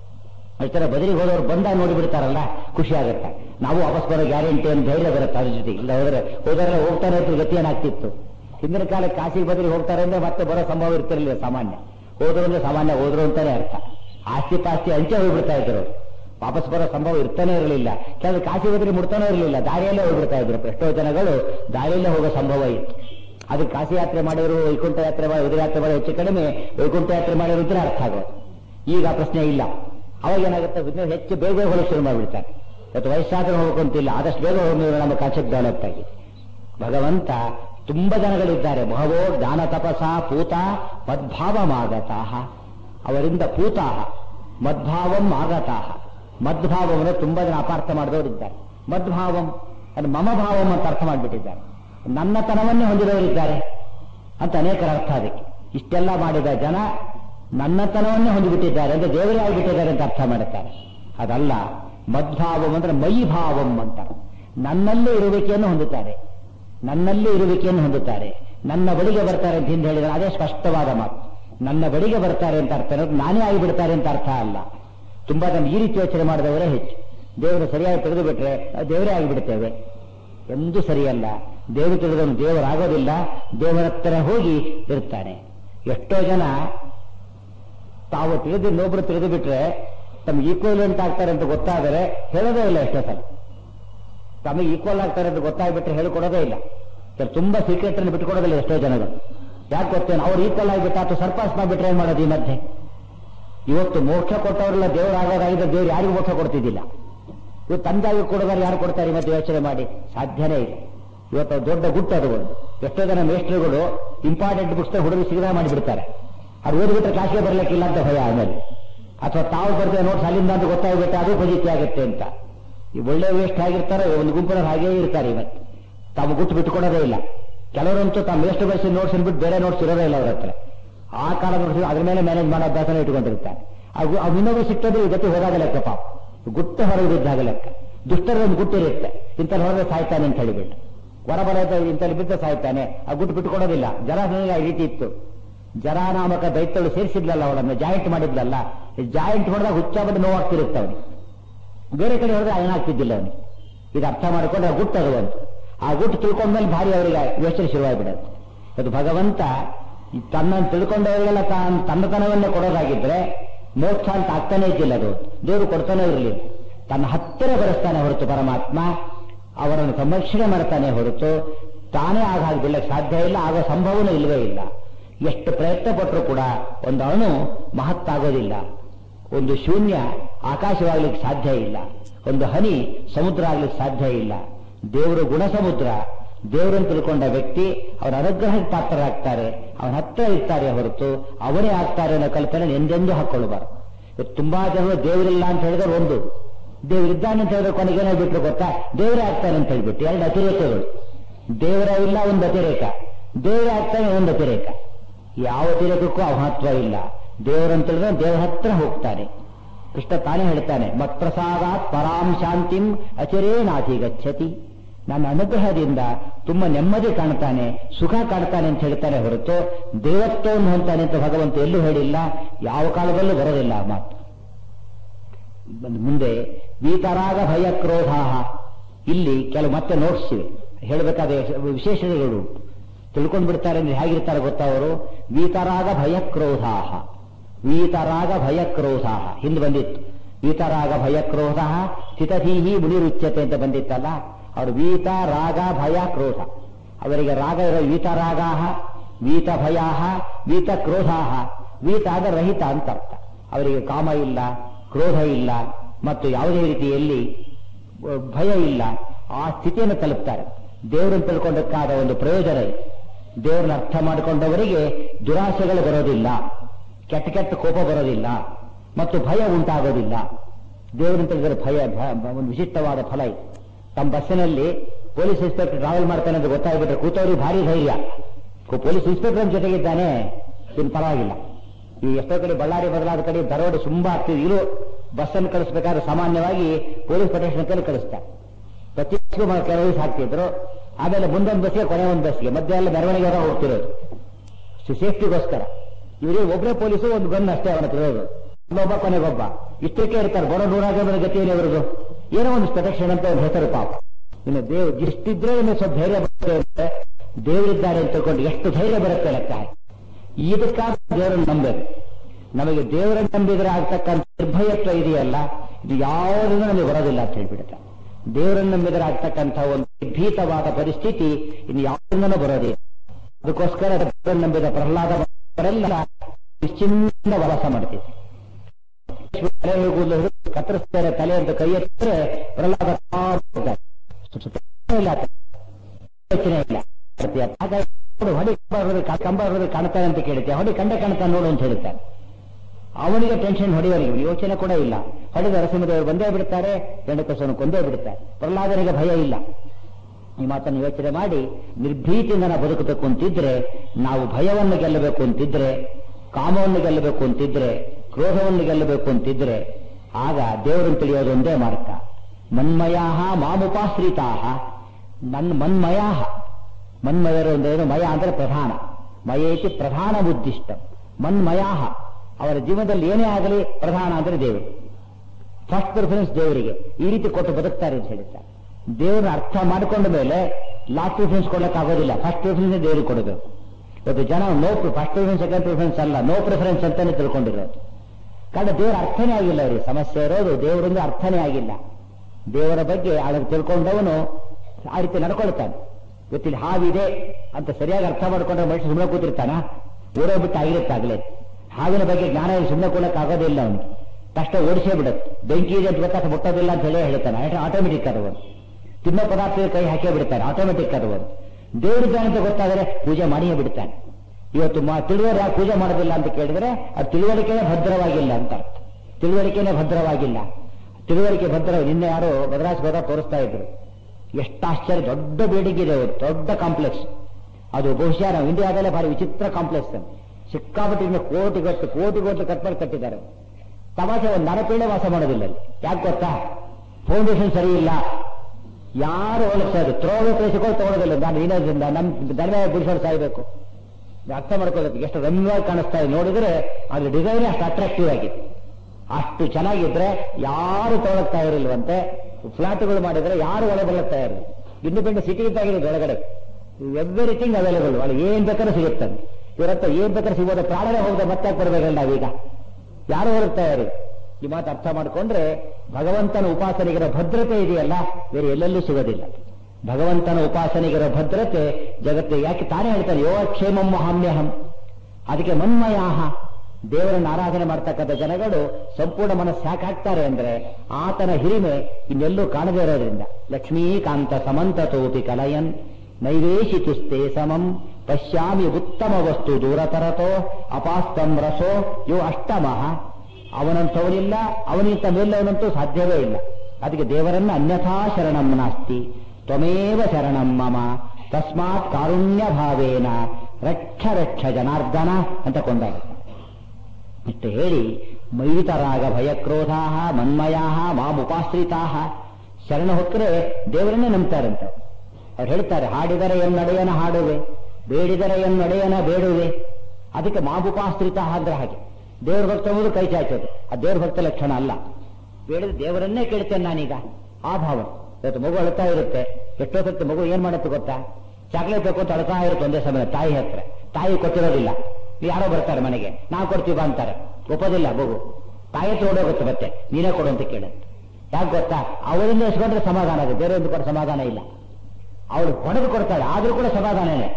ಇತರ ಬದಲಿಗೆ ಹೋದವರು ಬಂದಾಗ ನೋಡಿಬಿಡ್ತಾರಲ್ಲ ಖುಷಿ ಆಗುತ್ತೆ ನಾವು ವಾಪಸ್ ಬರೋ ಗ್ಯಾರಂಟಿ ಅಂತ ಧೈರ್ಯ ಬರುತ್ತೆ ಅದ್ರ ಜೊತೆ ಇಲ್ಲ ಹೋದ್ರೆ ಹೋದರೆಲ್ಲ ಹೋಗ್ತಾನೆ ಇತ್ತು ಗತಿ ಏನಾಗ್ತಿತ್ತು ಹಿಂದಿನ ಕಾಲಕ್ಕೆ ಕಾಶಿಗೆ ಬದಲಿಗೆ ಹೋಗ್ತಾರೆ ಅಂದ್ರೆ ಮತ್ತೆ ಬರೋ ಸಂಭವ ಇರ್ತಿರಲಿಲ್ಲ ಸಾಮಾನ್ಯ ಹೋದ್ರು ಅಂದ್ರೆ ಸಾಮಾನ್ಯ ಹೋದ್ರು ಅಂತಾನೆ ಅರ್ಥ ಆಸ್ತಿ ಪಾಸ್ತಿ ಹಂಚೆ ಹೋಗ್ಬಿಡ್ತಾ ಇದ್ರು ವಾಪಸ್ ಬರೋ ಸಂಭವ ಇರ್ತಾನೆ ಇರಲಿಲ್ಲ ಕೆಲವು ಕಾಶಿ ಬದಲಿ ಮುಡ್ತಾನೆ ಇರಲಿಲ್ಲ ದಾರಿಯಲ್ಲೇ ಹೋಗ್ಬಿಡ್ತಾ ಇದ್ರು ಎಷ್ಟೋ ಜನಗಳು ದಾರಿಯಲ್ಲೇ ಹೋಗೋ ಸಂಭವ ಇತ್ತು ಅದಕ್ಕೆ ಕಾಶಿ ಯಾತ್ರೆ ಮಾಡಿದ್ರು ವೈಕುಂಠ ಯಾತ್ರೆ ಮಾಡಿ ಉದಯ ಯಾತ್ರೆ ಮಾಡಿ ಹೆಚ್ಚು ಕಡಿಮೆ ವೈಕುಂಠ ಯಾತ್ರೆ ಮಾಡಿದ್ರು ಇದ್ರೆ ಅರ್ಥ ಆಗೋದು ಈಗ ಆ ಪ್ರಶ್ನೆ ಇಲ್ಲ ಅವಾಗ ಏನಾಗುತ್ತೆ ಇನ್ನೂ ಹೆಚ್ಚು ಬೇಗ ಬೇಗ ಹೊರಗೆ ಶುರು ಮಾಡಿಬಿಡ್ತಾರೆ ಇವತ್ತು ವಯಸ್ಸಾದ್ರೆ ಹೋಗ್ಬೇಕು ಅಂತಿಲ್ಲ ಆದಷ್ಟು ಬೇಗ ಹೋಗಿ ನಮ್ಮ ಕಾನ್ಸೆಪ್ಟ್ ಡೆವಲಪ್ ಆಗಿದೆ ಭಗವಂತ ತುಂಬಾ ಜನಗಳಿದ್ದಾರೆ ಬಹವೋ ಜ್ಞಾನ ತಪಸ ಪೂತ ಮದ್ಭಾವಂ ಆಗತಾಹ ಅವರಿಂದ ಪೂತಾಹ ಮದ್ಭಾವಂ ಆಗತಾಹ ಮದ್ಭಾವವನ್ನು ತುಂಬಾ ಜನ ಅಪಾರ್ಥ ಮಾಡಿದವರಿದ್ದಾರೆ ಮದ್ಭಾವಂ ಅದು ಮಮ ಭಾವಂ ಅಂತ ಅರ್ಥ ಮಾಡಿಬಿಟ್ಟಿದ್ದಾರೆ ನನ್ನತನವನ್ನೇ ಹೊಂದಿದವರಿದ್ದಾರೆ ಅಂತ ಅನೇಕರ ಅರ್ಥ ಅದಕ್ಕೆ ಇಷ್ಟೆಲ್ಲ ಮಾಡಿದ ಜನ ನನ್ನತನವನ್ನೇ ಹೊಂದಿಬಿಟ್ಟಿದ್ದಾರೆ ಅಂದ್ರೆ ದೇವರೇ ಆಗಿಬಿಟ್ಟಿದ್ದಾರೆ ಅಂತ ಅರ್ಥ ಮಾಡುತ್ತಾರೆ ಅದಲ್ಲ ಮದ್ಭಾವಂ ಅಂದ್ರೆ ಮೈ ಭಾವಂ ಅಂತ ನನ್ನಲ್ಲೇ ಇರುವಿಕೆಯನ್ನು ಹೊಂದುತ್ತಾರೆ ನನ್ನಲ್ಲೇ ಇರುವಿಕೆಯನ್ನು ಹೊಂದುತ್ತಾರೆ ನನ್ನ ಬಳಿಗೆ ಬರ್ತಾರೆ ಅಂತ ಹಿಂದೆ ಹೇಳಿದ್ರೆ ಅದೇ ಸ್ಪಷ್ಟವಾದ ಮಾತು ನನ್ನ ಬಳಿಗೆ ಬರ್ತಾರೆ ಅಂತ ಅರ್ಥ ಅನ್ನೋದು ನಾನೇ ಆಗಿಬಿಡ್ತಾರೆ ಅಂತ ಅರ್ಥ ಅಲ್ಲ ತುಂಬಾ ಜನ ಈ ರೀತಿ ಯೋಚನೆ ಮಾಡಿದವರೇ ಹೆಚ್ಚು ದೇವರು ಸರಿಯಾಗಿ ತೆಗೆದು ಬಿಟ್ರೆ ನಾವು ದೇವರೇ ಆಗಿಬಿಡ್ತೇವೆ ಎಂದೂ ಸರಿಯಲ್ಲ ದೇವರು ತಿಳಿದವನು ದೇವರಾಗೋದಿಲ್ಲ ದೇವರ ಹತ್ರ ಹೋಗಿ ಇರ್ತಾನೆ ಎಷ್ಟೋ ಜನ ತಾವು ತಿಳಿದು ಇನ್ನೊಬ್ರು ತಿಳಿದು ಬಿಟ್ರೆ ತಮ್ಗೆ ಈಕ್ವಲೆಂಟ್ ಆಗ್ತಾರೆ ಅಂತ ಗೊತ್ತಾದರೆ ಹೇಳೋದೇ ಇಲ್ಲ ಎಷ್ಟೋ ಸಲ ತಮಗೆ ಈಕ್ವಲ್ ಆಗ್ತಾರೆ ಅಂತ ಗೊತ್ತಾಗ್ಬಿಟ್ರೆ ಹೇಳಿಕೊಡೋದೇ ಇಲ್ಲ ಕೆಲವು ತುಂಬಾ ಸೀಕ್ರೆಟ್ ಅನ್ನು ಬಿಟ್ಕೊಡೋದಿಲ್ಲ ಎಷ್ಟೋ ಜನಗಳು ಯಾಕೆ ಗೊತ್ತೇನು ಅವ್ರು ಈಕ್ವಲ್ ಆಗಿಬಿಟ್ಟು ಅಥವಾ ಸರ್ಪಾಸ್ ಮಾಡಿಬಿಟ್ರೆ ಏನ್ ಮಾಡೋದು ಈ ಮಧ್ಯೆ ಇವತ್ತು ಮೋಕ್ಷ ಕೊಟ್ಟವರೆಲ್ಲ ದೇವರು ಆಗೋದಾಗಿದ್ದರೆ ದೇವ್ರು ಯಾರಿಗೂ ಮೋಕ್ಷ ಕೊಡ್ತಿದ್ದಿಲ್ಲ ಇವತ್ತು ತಂದಾಗಿ ಕೊಡೋದಾರು ಯಾರು ಕೊಡ್ತಾರೆ ಮತ್ತೆ ಯೋಚನೆ ಮಾಡಿ ಸಾಧ್ಯನೇ ಇಲ್ಲ ಇವತ್ತು ಅದು ದೊಡ್ಡ ಗುಟ್ಟು ಅದು ಒಂದು ಎಷ್ಟೋ ಜನ ಮೇಸ್ಟ್ರುಗಳು ಇಂಪಾರ್ಟೆಂಟ್ ಬುಕ್ಸ್ ಹುಡುಗರು ಸಿಗದ ಮಾಡಿಬಿಡ್ತಾರೆ ಅವ್ರು ಓದಿಬಿಟ್ರೆ ಕ್ಲಾಸ್ಗೆ ಬರ್ಲಿಕ್ಕಿಲ್ಲ ಅಂತ ಭಯ ಆಮೇಲೆ ಅಥವಾ ತಾವು ಬರ್ತೇವೆ ನೋಟ್ಸ್ ಅಲ್ಲಿಂದ ಅಂತ ಗೊತ್ತಾಗ್ಬಿಟ್ಟು ಅದು ಫಜಿತಿ ಆಗುತ್ತೆ ಅಂತ ಈ ಒಳ್ಳೆ ವೇಸ್ಟ್ ಆಗಿರ್ತಾರೆ ಒಂದು ಗುಂಪಿನವ್ರು ಹಾಗೇ ಇರ್ತಾರೆ ಇವತ್ತು ತಾವು ಗುಟ್ಟು ಬಿಟ್ಕೊಡೋದೇ ಇಲ್ಲ ಕೆಲವರಂತೂ ತಾವು ವೇಸ್ಟ್ ಬಯಸಿ ನೋಟ್ಸ್ ಬಿಟ್ಟು ಬೇರೆ ನೋಟ್ಸ್ ಇರೋದೇ ಇಲ್ಲ ಅವ್ರ ಹತ್ರ ಆ ಕಾಲ ನೋಟ್ಸ್ ಅದ್ರ ಮೇಲೆ ಮ್ಯಾನೇಜ್ ಮಾಡೋ ಅಭ್ಯಾಸನ ಇಟ್ಕೊಂಡಿರ್ತಾರೆ ಅದು ಅದು ಇನ್ನೊಬ್ಬರು ಸಿಕ್ತದ್ರೆ ಈ ಗತಿ ಹೋದಾಗ ಲೆಕ್ಕ ಪಾಪ ಗುಟ್ಟು ಹೊರಗಿದ್ದಾಗ ಲೆಕ್ಕ ದುಷ್ಟರ ಒಂದು ಗುಟ್ಟಿರುತ್ತೆ ಇಂಥಲ್ಲಿ ಹೊರಗೆ ಸಾಯ್ತಾನೆ ಅಂತ ಹೇಳಿಬಿಟ್ಟು ಹೊರಬರದ ಇಂಥಲ್ಲಿ ಬಿದ್ದ ಸಾಯ್ತಾನೆ ಆ ಗುಟ್ಟು ಬಿಟ್ಟುಕೊಡೋದಿಲ್ಲ ಜರ ಆ ರೀತಿ ಇತ್ತು ಜರಾನಾಮಕ ದೈತ್ಯಗಳು ಸೇರಿಸಿದ್ಲಲ್ಲ ಅವಳನ್ನು ಜಾಯಿಂಟ್ ಮಾಡಿದ್ಲಲ್ಲ ಜಾಯಿಂಟ್ ಹೊಡೆದಾಗ ಹುಚ್ಚಾಬಟ್ಟು ನೋವಾಗ್ತಿರುತ್ತೆ ಅವನಿಗೆ ಬೇರೆ ಕಡೆ ಹೋದ್ರೆ ಏನಾಗ್ತಿದ್ದಿಲ್ಲ ಅವನಿಗೆ ಇದು ಅರ್ಥ ಮಾಡಿಕೊಂಡ್ರೆ ಆ ಗುಟ್ಟು ಅದು ಒಂದು ಆ ಗುಟ್ಟು ತಿಳ್ಕೊಂಡ್ಮೇಲೆ ಭಾರಿ ಅವರಿಗೆ ಯೋಚನೆ ಶುರುವಾಗಿಬಿಡುತ್ತೆ ಅದು ಭಗವಂತ ಈ ತನ್ನನ್ನು ತಿಳ್ಕೊಂಡವರಿಗೆಲ್ಲ ತಾನು ತನ್ನತನವನ್ನೇ ಕೊಡೋದಾಗಿದ್ರೆ ಮೋಕ್ಷ ಅಂತ ಆಗ್ತಾನೆ ಇದ್ದಿಲ್ಲ ಅದು ದೇವರು ಕೊಡ್ತಾನೆ ಇರಲಿಲ್ಲ ತನ್ನ ಹತ್ತಿರ ಬರೆಸ್ತಾನೆ ಹೊರತು ಪರಮಾತ್ಮ ಅವರನ್ನು ಸಂರಕ್ಷಣೆ ಮಾಡ್ತಾನೆ ಹೊರತು ತಾನೇ ಆಗ ಹಾಗೆ ಬೀಳಕ್ಕೆ ಸಾಧ್ಯ ಇಲ್ಲ ಆಗೋ ಸಂಭವನೂ ಇಲ್ಲವೇ ಇಲ್ಲ ಎಷ್ಟು ಪ್ರಯತ್ನ ಪಟ್ಟರೂ ಕೂಡ ಒಂದು ಅಣು ಮಹತ್ತಾಗೋದಿಲ್ಲ ಒಂದು ಶೂನ್ಯ ಆಕಾಶವಾಗ್ಲಿಕ್ಕೆ ಸಾಧ್ಯ ಇಲ್ಲ ಒಂದು ಹನಿ ಸಮುದ್ರ ಆಗ್ಲಿಕ್ಕೆ ಸಾಧ್ಯ ಇಲ್ಲ ದೇವರು ಗುಣ ಸಮುದ್ರ ದೇವರನ್ನು ತಿಳ್ಕೊಂಡ ವ್ಯಕ್ತಿ ಅವರ ಅನುಗ್ರಹಕ್ಕೆ ಪಾತ್ರರಾಗ್ತಾರೆ ಅವನ ಹತ್ರ ಇರ್ತಾರೆ ಹೊರತು ಅವರೇ ಆಗ್ತಾರೆ ಅನ್ನೋ ಕಲ್ಪನೆ ಎಂದೆಂದೂ ಹಾಕೊಳ್ಳಬಾರದು ಇವತ್ತು ತುಂಬಾ ಜನರು ದೇವರಿಲ್ಲ ಅಂತ ಹೇಳಿದ್ರೆ ಒಂದು ದೇವರಿದ್ದಾನೆ ಅಂತ ಹೇಳಿದ್ರೆ ಕೊನೆಗೆ ಏನೋ ಬಿಟ್ರು ಗೊತ್ತಾ ದೇವರೇ ಆಗ್ತಾನೆ ಅಂತ ಹೇಳ್ಬಿಟ್ಟು ಎರಡು ಅತಿರೇಕಗಳು ದೇವರ ಇಲ್ಲ ಒಂದು ಅತಿರೇಕ ದೇವರೇ ಆಗ್ತಾನೆ ಒಂದು ಅತಿರೇಕ ಯಾವ ಅತಿರೇಕಕ್ಕೂ ಮಹತ್ವ ಇಲ್ಲ ದೇವರಂತ ಹೇಳಿದ್ರೆ ದೇವರ ಹತ್ರ ಹೋಗ್ತಾನೆ ಕೃಷ್ಣ ತಾನೇ ಹೇಳ್ತಾನೆ ಮತ್ಪ್ರಸಾದಾತ್ ಪರಾಂ ಶಾಂತಿಂ ಅಚಿರೇನಾಥಿ ಗಚ್ಚತಿ ನನ್ನ ಅನುಗ್ರಹದಿಂದ ತುಂಬಾ ನೆಮ್ಮದಿ ಕಾಣ್ತಾನೆ ಸುಖ ಕಾಣ್ತಾನೆ ಅಂತ ಹೇಳ್ತಾನೆ ಹೊರತು ದೇವತ್ವವನ್ನು ಹೊಂತಾನೆ ಅಂತ ಭಗವಂತ ಎಲ್ಲೂ ಹೇಳಿಲ್ಲ ಯಾವ ಕಾಲದಲ್ಲೂ ಬರೋದಿಲ್ಲ ಆ ಮಾತು ಬಂದು ಮುಂದೆ ವೀತರಾಗ ಭಯ ಕ್ರೋಧಾಹ ಇಲ್ಲಿ ಕೆಲವು ಮತ್ತೆ ನೋಟ್ಸ್ ಇವೆ ಹೇಳಬೇಕಾದ ವಿಶೇಷತೆಗಳು ಉಂಟು ತಿಳ್ಕೊಂಡು ಬಿಡ್ತಾರೆ ಅಂದ್ರೆ ಹೇಗಿರ್ತಾರೆ ಗೊತ್ತಾ ಅವರು ವೀತರಾಗ ಭಯ ಕ್ರೋಧಾಹ ವೀತರಾಗ ಭಯ ಕ್ರೋಧಾಹ ಹಿಂದೆ ಬಂದಿತ್ತು ವೀತರಾಗ ಭಯ ಕ್ರೋಧ ಸ್ಥಿತಧೀಹಿ ಮುನಿರುಚ್ಯತೆ ಅಂತ ಬಂದಿತ್ತಲ್ಲ ಅವರು ವೀತ ರಾಗ ಭಯ ಕ್ರೋಧ ಅವರಿಗೆ ರಾಗ ಇರೋ ವೀತರಾಗಾಹ ವೀತ ಭಯಾಹ ವೀತ ಕ್ರೋಧಾಹ ವೀತ ಆದ ರಹಿತ ಅಂತ ಅರ್ಥ ಅವರಿಗೆ ಕಾಮ ಇಲ್ಲ ಕ್ರೋಧ ಇಲ್ಲ ಮತ್ತು ಯಾವುದೇ ರೀತಿಯಲ್ಲಿ ಭಯ ಇಲ್ಲ ಆ ಸ್ಥಿತಿಯನ್ನು ತಲುಪ್ತಾರೆ ದೇವರನ್ನು ತಿಳ್ಕೊಂಡಕ್ಕಾದ ಒಂದು ಪ್ರಯೋಜನ ಇದೆ ದೇವರನ್ನ ಅರ್ಥ ಮಾಡಿಕೊಂಡವರಿಗೆ ದುರಾಸೆಗಳು ಬರೋದಿಲ್ಲ ಕೆಟ್ಟ ಕೆಟ್ಟ ಕೋಪ ಬರೋದಿಲ್ಲ ಮತ್ತು ಭಯ ಉಂಟಾಗೋದಿಲ್ಲ ದೇವರನ್ನು ತಿಳಿದರೆ ಭಯ ಭ- ಒಂದು ವಿಶಿಷ್ಟವಾದ ಫಲ ಇದೆ ತಮ್ಮ ಬಸ್ಸಿನಲ್ಲಿ ಪೊಲೀಸ್ ಇನ್ಸ್ಪೆಕ್ಟರ್ ಟ್ರಾವೆಲ್ ಮಾಡ್ತಾನೆ ಅಂತ ಗೊತ್ತಾಗ್ಬಿಟ್ರೆ ಕೂತವ್ರಿಗೆ ಭಾರಿ ಧೈರ್ಯ ಕೊ- ಪೊಲೀಸ್ ಇನ್ಸ್ಪೆಕ್ಟರ್ ಜೊತೆಗಿದ್ದಾನೆ ಇನ್ನು ಪರವಾಗಿಲ್ಲ ಈ ಎಷ್ಟೋ ಕಡೆ ಬಳ್ಳಾರಿ ಬದಲಾದ ಕಡೆ ದರೋಡೆ ತುಂಬಾ ಆಗ್ತಿದೆ ಇರು ಬಸ್ಸನ್ನು ಕಳಿಸ್ಬೇಕಾದ್ರೆ ಸಾಮಾನ್ಯವಾಗಿ ಪೊಲೀಸ್ ಪ್ರೊಟೆಕ್ಷನ್ ಕೈಲಿ ಕಳಿಸ್ತಾರೆ ಪ್ರತಿ ಬಸ್ಗೂ ಕೆಲವು ಹಾಕ್ತಿದ್ರು ಆಮೇಲೆ ಮುಂದೊಂದು ಬಸ್ಗೆ ಕೊನೆ ಒಂದು ಬಸ್ಗೆ ಮಧ್ಯ ಎಲ್ಲ ಮೆರವಣಿಗೆ ಹೊರ ಹೋಗ್ತಿರೋದು ಸೇಫ್ಟಿಗೋಸ್ಕರ ಇವರಿಗೆ ಒಬ್ಬರೇ ಪೊಲೀಸು ಒಂದು ಗನ್ ಅಷ್ಟೇ ಅವನ ತಿಳಿಯೋದು ಇನ್ನೊಬ್ಬ ಕೊನೆಗೊಬ್ಬ ಇಷ್ಟಕ್ಕೆ ಇರ್ತಾರೆ ಬರೋ ನೂರಾಗ ಗತಿ ಏನು ಇವರದು ಏನೋ ಒಂದು ಪ್ರೊಟೆಕ್ಷನ್ ಅಂತ ಒಂದು ಹೆಸರು ಪಾಪ ಇನ್ನು ದೇವ್ ಇಷ್ಟಿದ್ರೆ ನಿಮಗೆ ಸ್ವಲ್ಪ ಧೈರ್ಯ ಬರುತ್ತೆ ಅಂದ್ರೆ ದೇವರಿದ್ದಾರೆ ಅಂತ ತಿಳ್ಕೊಂಡು ಎಷ್ಟು ಧೈರ್ಯ ಬರುತ್ತೆ ಲೆಕ್ಕ ಹಾಕಿ. ಇದಕ್ಕಾಗ ದೇವರನ್ನು ನಂಬೇಕು ನಮಗೆ ದೇವರನ್ನು ನಂಬಿದ್ರೆ ಆಗ್ತಕ್ಕಂಥ ನಿರ್ಭಯತ್ವ ಇದೆಯಲ್ಲ ಇದು ಯಾವುದನ್ನು ನಮಗೆ ಬರೋದಿಲ್ಲ ಅಂತ ಹೇಳ್ಬಿಡುತ್ತೆ ದೇವರನ್ನು ನಂಬಿದ್ರೆ ಆಗ್ತಕ್ಕಂಥ ಒಂದು ನಿರ್ಭೀತವಾದ ಪರಿಸ್ಥಿತಿ ಇನ್ನು ಯಾವುದನ್ನು ಬರೋದಿಲ್ಲ ಅದಕ್ಕೋಸ್ಕರ ದೇವರನ್ನು ನಂಬಿದ ಪ್ರಹ್ಲಾದ ನಿಶ್ಚಿಂತ ವಲಸ ಮಾಡ್ತಿದ್ದೆ ತಲೆ ಹೋಗುವುದು ಹಿಡಿದು ಕತ್ತರಿಸ್ತಾರೆ ತಲೆ ಅಂತ ಕೈ ಎತ್ತಿದ್ರೆ ಪ್ರಹ್ಲಾದ ಕಾಡ್ತಿದ್ದಾನೆ. ಇಲ್ಲ ಆತ. ಯೋಚನೆ ಇಲ್ಲ ಹಾಗಾಗಿ ನೋಡು, ಹೊಡಿ ಕಂಬ ಹಿಡಿದು ಕಾ- ಕಂಬ ಹಿಡಿದು ಕಾಣ್ತಾನೆ ಅಂತ ಕೇಳುತ್ತೆ ಹೊಡಿ ಕಂಡೆ ಕಾಣ್ತಾನೆ ನೋಡು ಅಂತ ಹೇಳ್ತಾನೆ ಅವನಿಗೆ ಟೆನ್ಷನ್ ಹೊಡೆಯೋರಿಗೆ ಯೋಚನೆ ಕೂಡ ಇಲ್ಲ ಹೊಡೆದ ನರಸಿಂಹದೇವರು ಬಂದೇ ಬಿಡ್ತಾರೆ ಗಂಡಕಸವನ್ನು ಕೊಂದೇ ಬಿಡ್ತಾರೆ ಪ್ರಹ್ಲಾದನಿಗೆ ಭಯ ಇಲ್ಲ ಈ ಮಾತನ್ನು ಯೋಚನೆ ಮಾಡಿ ನಿರ್ಭೀತಿಯಿಂದ ನಾವು ಬದುಕಬೇಕು ಅಂತಿದ್ರೆ ನಾವು ಭಯವನ್ನು ಗೆಲ್ಲಬೇಕು ಅಂತಿದ್ರೆ ಕಾಮವನ್ನು ಗೆಲ್ಲಬೇಕು ಅಂತಿದ್ರೆ ಕ್ರೋಧವನ್ನು ಗೆಲ್ಲಬೇಕು ಅಂತಿದ್ರೆ ಆಗ ದೇವರನ್ನು ತಿಳಿಯೋದು ಒಂದೇ ಮಾರ್ಗ ಮನ್ಮಯಾಹ ಮಾಮುಪಾಶ್ರಿತಾಹ ನನ್ನ ಮನ್ಮಯಾಹ ಮನ್ಮಯರು ಅಂದ್ರೇನು ಮಯ ಅಂದ್ರೆ ಪ್ರಧಾನ ಮಯೇತಿ ಪ್ರಧಾನ ಬುದ್ಧಿಷ್ಟ ಮನ್ಮಯಾಹ ಅವರ ಜೀವನದಲ್ಲಿ ಏನೇ ಆಗಲಿ ಪ್ರಧಾನ ಅಂದ್ರೆ ದೇವರು ಫಸ್ಟ್ ಪ್ರಿಫರೆನ್ಸ್ ದೇವರಿಗೆ ಈ ರೀತಿ ಕೊಟ್ಟು ಬದುಕ್ತಾರೆ ಅಂತ ಹೇಳ್ತಾರೆ ದೇವರನ್ನ ಅರ್ಥ ಮಾಡಿಕೊಂಡ ಮೇಲೆ ಲಾಸ್ಟ್ ಪ್ರಿಫರೆನ್ಸ್ ಕೊಡ್ಲಿಕ್ಕೆ ಆಗೋದಿಲ್ಲ ಫಸ್ಟ್ ಪ್ರಿಫರೆನ್ಸ್ ದೇವರಿಗೆ ಕೊಡಬೇಕು ಇವತ್ತು ಜನ no first preference second preference ಅಲ್ಲ ನೋ ಪ್ರಿಫರೆನ್ಸ್ ಅಂತಾನೆ ತಿಳ್ಕೊಂಡಿರೋದು ಕಾರಣ ದೇವರ ಅರ್ಥನೇ ಆಗಿಲ್ಲ ಅವರಿಗೆ ಸಮಸ್ಯೆ ಇರೋದು ದೇವರಿಂದ ಅರ್ಥನೇ ಆಗಿಲ್ಲ ದೇವರ ಬಗ್ಗೆ ಅದನ್ನು ತಿಳ್ಕೊಂಡವನು ಆ ರೀತಿ ನಡ್ಕೊಳ್ತಾನೆ ಇವತ್ತಿಲ್ಲಿ ಹಾವಿದೆ ಅಂತ ಸರಿಯಾಗಿ ಅರ್ಥ ಮಾಡ್ಕೊಂಡ್ರೆ ಮನುಷ್ಯ ಸುಮ್ಮನೆ ಕೂತಿರ್ತಾನ ಓಡೋಗ್ಬಿಟ್ಟು ಆಗಿರುತ್ತಾಗಲೇ ಹಾವಿನ ಬಗ್ಗೆ ಜ್ಞಾನ ಸುಮ್ಮನೆ ಕೊಡಕ್ಕೆ ಆಗೋದಿಲ್ಲ ಅವನಿಗೆ ಕಷ್ಟ ಓಡಿಸೇ ಬಿಡುತ್ತೆ ಬೆಂಕಿ ಇದೆ ಅಂತ ಗೊತ್ತಾಗ ಮುಟ್ಟೋದಿಲ್ಲ ಅಂತ ಹೇಳಿ ಹೇಳ್ತಾನೆ ಆಟೋಮೆಟಿಕ್ ಅದು ಒಂದು ತಿನ್ನೋ ಪದಾರ್ಥ ಕೈ ಹಾಕೇ ಬಿಡ್ತಾನೆ ಆಟೋಮೆಟಿಕ್ ಅದು ಒಂದು ದೇವರಿದ್ದಾನೆ ಅಂತ ಗೊತ್ತಾದರೆ ಪೂಜೆ ಮಾಡಿಯೇ ಬಿಡ್ತಾನೆ ಇವತ್ತು ಮಾ ತಿಳಿಯೋರು ಯಾಕೆ ಪೂಜೆ ಮಾಡೋದಿಲ್ಲ ಅಂತ ಕೇಳಿದ್ರೆ ಅದು ತಿಳುವಳಿಕೆನೇ ಭದ್ರವಾಗಿಲ್ಲ ಅಂತ ಅರ್ಥ. ತಿಳುವಳಿಕೆನೇ ಭದ್ರವಾಗಿಲ್ಲ ತಿಳುವಳಿಕೆ ಭದ್ರ ನಿನ್ನೆ ಯಾರೋ ಭದ್ರಾಸ್ ಹೋದ ತೋರಿಸ್ತಾ ಇದ್ರು ಎಷ್ಟು ಆಶ್ಚರ್ಯ ದೊಡ್ಡ ಬೇಡಿಕೆ ಇದೆ ಅವತ್ತು, ದೊಡ್ಡ ಕಾಂಪ್ಲೆಕ್ಸ್ ಅದು ಬಹುಶಃ ನಾವು ಇಂಡಿಯಾದಲ್ಲೇ ಭಾರಿ ವಿಚಿತ್ರ ಕಾಂಪ್ಲೆಕ್ಸ್ ಅದು ಸಿಕ್ಕಾಪಟ್ಟೆ ಇನ್ನು ಕೋಟಿ ಗಟ್ಟು ಕೋಟಿ ಕೋಟಿ ಕಟ್ಮಾಡಿ ಕಟ್ಟಿದ್ದಾರೆ ತಮಾಷೆ ಒಂದು ನರಪೀಳೆ ವಾಸ ಮಾಡೋದಿಲ್ಲ ಅಲ್ಲಿ ಯಾಕೆ ಗೊತ್ತಾ ಫೌಂಡೇಶನ್ ಸರಿ ಇಲ್ಲ ಯಾರು ಹೋಲಿಸ್ತಾ ಇದ್ರು ತ್ರೋವೆ ಪ್ಲೇಸ್ಗಳು ತಗೊಳ್ಳೋದಿಲ್ಲ ನಾನು ಏನಾದ್ರಿಂದ ನಮ್ಮ ಧರ್ಮ ಬಿಡಿಸೋರು ಸಾಯ್ಬೇಕು ಅರ್ಥ ಮಾಡ್ಕೊಳ್ಳೋದಕ್ಕೆ ಎಷ್ಟು ರಮ್ಯವಾಗಿ ಕಾಣಿಸ್ತಾ ಇದೆ ನೋಡಿದ್ರೆ ಅದ್ರ ಡಿಸೈನ್ ಅಷ್ಟು ಅಟ್ರಾಕ್ಟಿವ್ ಆಗಿದೆ ಅಷ್ಟು ಚೆನ್ನಾಗಿದ್ರೆ ಯಾರು ತಗೊಳಕ್ ತಯಾರಿಲ್ವಂತೆ ಫ್ಲಾಟ್ಗಳು ಮಾಡಿದ್ರೆ ಯಾರು ಒಳಗೆ ಬರಕ್ ತಯಾರಿಲ್ಲ ಇಂಡಿಪೆಂಡೆಂಟ್ ಸಿಟಿ ಇದ್ದಾಗಿದೆ ಒಳಗಡೆ ಎವ್ರಿಥಿಂಗ್ ಅವೈಲೇಬಲ್ ಅಲ್ಲಿ ಏನ್ ಬೇಕಾದ್ರೂ ಸಿಗುತ್ತೆ ಇವರತ್ತ ಏನ್ ಬೇಕಾದ್ರೂ ಸಿಗೋದು ಪ್ರಾಣನೇ ಹೋಗದೆ ಮತ್ತೆ ಬರ್ಬೇಕಲ್ಲ ನಾವೀಗ ಯಾರು ಹೊರಗೆ ತಯಾರಿ ಈ ಮಾತು ಅರ್ಥ ಮಾಡಿಕೊಂಡ್ರೆ ಭಗವಂತನ ಉಪಾಸನೆಗಿರೋ ಭದ್ರತೆ ಇದೆಯಲ್ಲ ಬೇರೆ ಎಲ್ಲೆಲ್ಲೂ ಸಿಗೋದಿಲ್ಲ ಭಗವಂತನ ಉಪಾಸನೆಗಿರೋ ಭದ್ರತೆ ಜಗತ್ತು ಯಾಕೆ ತಾನೇ ಹೇಳ್ತಾನೆ ಯೋಗಕ್ಷೇಮಂ ಮಹಾಮ್ಯಹಂ ಅದಕ್ಕೆ ಮನ್ಮಯಾಹ ದೇವರನ್ನು ಆರಾಧನೆ ಮಾಡ್ತಕ್ಕಂಥ ಜನಗಳು ಸಂಪೂರ್ಣ ಮನಸ್ಸು ಯಾಕೆ ಹಾಕ್ತಾರೆ ಅಂದ್ರೆ ಆತನ ಹಿರಿಮೆ ಇನ್ನೆಲ್ಲೂ ಕಾಣದೇ ಇರೋದ್ರಿಂದ ಲಕ್ಷ್ಮೀಕಾಂತ ಸಮಂತತೋಪಿ ಕಲಯನ್ ನೈವೇಶಿತುಸ್ತೆ ಸಮಂ ಪಶ್ಯಾಮಿ ಉತ್ತಮ ವಸ್ತು ದೂರತರತೋ ಅಪಾಸ್ತಂ ರಸೋ ಯೋ ಅಷ್ಟಮಃ ಅವನಂಥವನಿಲ್ಲ ಅವನಿಂತ ಮೇಲವನಂತೂ ಸಾಧ್ಯವೇ ಇಲ್ಲ ಅದಕ್ಕೆ ದೇವರನ್ನ ಅನ್ಯಥಾ ಶರಣಂ ನಾಸ್ತಿ ತ್ವಮೇವ ಶರಣಂ ಮಮ ತಸ್ಮಾತ್ ಕಾರುಣ್ಯ ಭಾವೇನ ರಕ್ಷ ರಕ್ಷ ಜನಾರ್ದನ ಅಂತ ಕೊಂಡಾಗ ಇಷ್ಟು ಹೇಳಿ ಮೈತರಾಗ ಭಯಕ್ರೋಧಾ ಮನ್ಮಯಾ ಮಾಮುಪಾಶ್ರಿತಾ ಶರಣ ಹೊಕ್ಕರೆ ದೇವರನ್ನೇ ನಂಬ್ತಾರಂತೆ ಅವ್ರು ಹೇಳ್ತಾರೆ ಹಾಡಿದರೆ ಎನ್ನಡೆಯನ ಹಾಡುವೆ ಬೇಡಿದರೆ ಎನ್ನಡೆಯನ ಬೇಡುವೆ ಅದಕ್ಕೆ ಮಾಬುಪಾಶ್ರಿತ ಅಂದ್ರೆ ಹಾಗೆ ದೇವ್ರ ಭಕ್ತ ಅನ್ನೋದು ಕೈ ಚಾಚೋದು ಆ ದೇವ್ರ ಭಕ್ತ ಲಕ್ಷಣ ಅಲ್ಲ ಬೇಡಿದ ದೇವರನ್ನೇ ಕೇಳ್ತೇನೆ ನಾನೀಗ ಆ ಭಾವ ಇವತ್ತು ಮಗು ಅಳ್ತಾ ಇರುತ್ತೆ ಎಷ್ಟೋ ಸತ್ತು ಮಗು ಏನ್ ಮಾಡುತ್ತೆ ಗೊತ್ತಾ ಚಾಕ್ಲೇಟ್ ಬೇಕು ಅಂತ ಅಳ್ತಾ ಇರುತ್ತೆ ಒಂದೇ ಸಮಯ ತಾಯಿ ಹತ್ರ ತಾಯಿ ಕೊಟ್ಟಿರೋದಿಲ್ಲ ಯಾರೋ ಬರ್ತಾರೆ ಮನೆಗೆ ನಾವು ಕೊಡ್ತೀವ ಅಂತಾರೆ ಒಪ್ಪೋದಿಲ್ಲ ಮಗು ತಾಯಿ ಹತ್ರ ಓಡೋಗುತ್ತೆ ಮತ್ತೆ ನೀನೇ ಕೊಡು ಅಂತ ಕೇಳುತ್ತೆ ಯಾಕೆ ಗೊತ್ತಾ ಅವರಿಂದ ಇಸ್ಕೊಂಡ್ರೆ ಸಮಾಧಾನ ಇದೆ ಬೇರೆಯೊಂದು ಕೊಡ ಸಮಾಧಾನ ಇಲ್ಲ ಅವಳು ಹೊಡೆದು ಕೊಡ್ತಾಳೆ ಆದ್ರೂ ಕೂಡ ಸಮಾಧಾನನೇ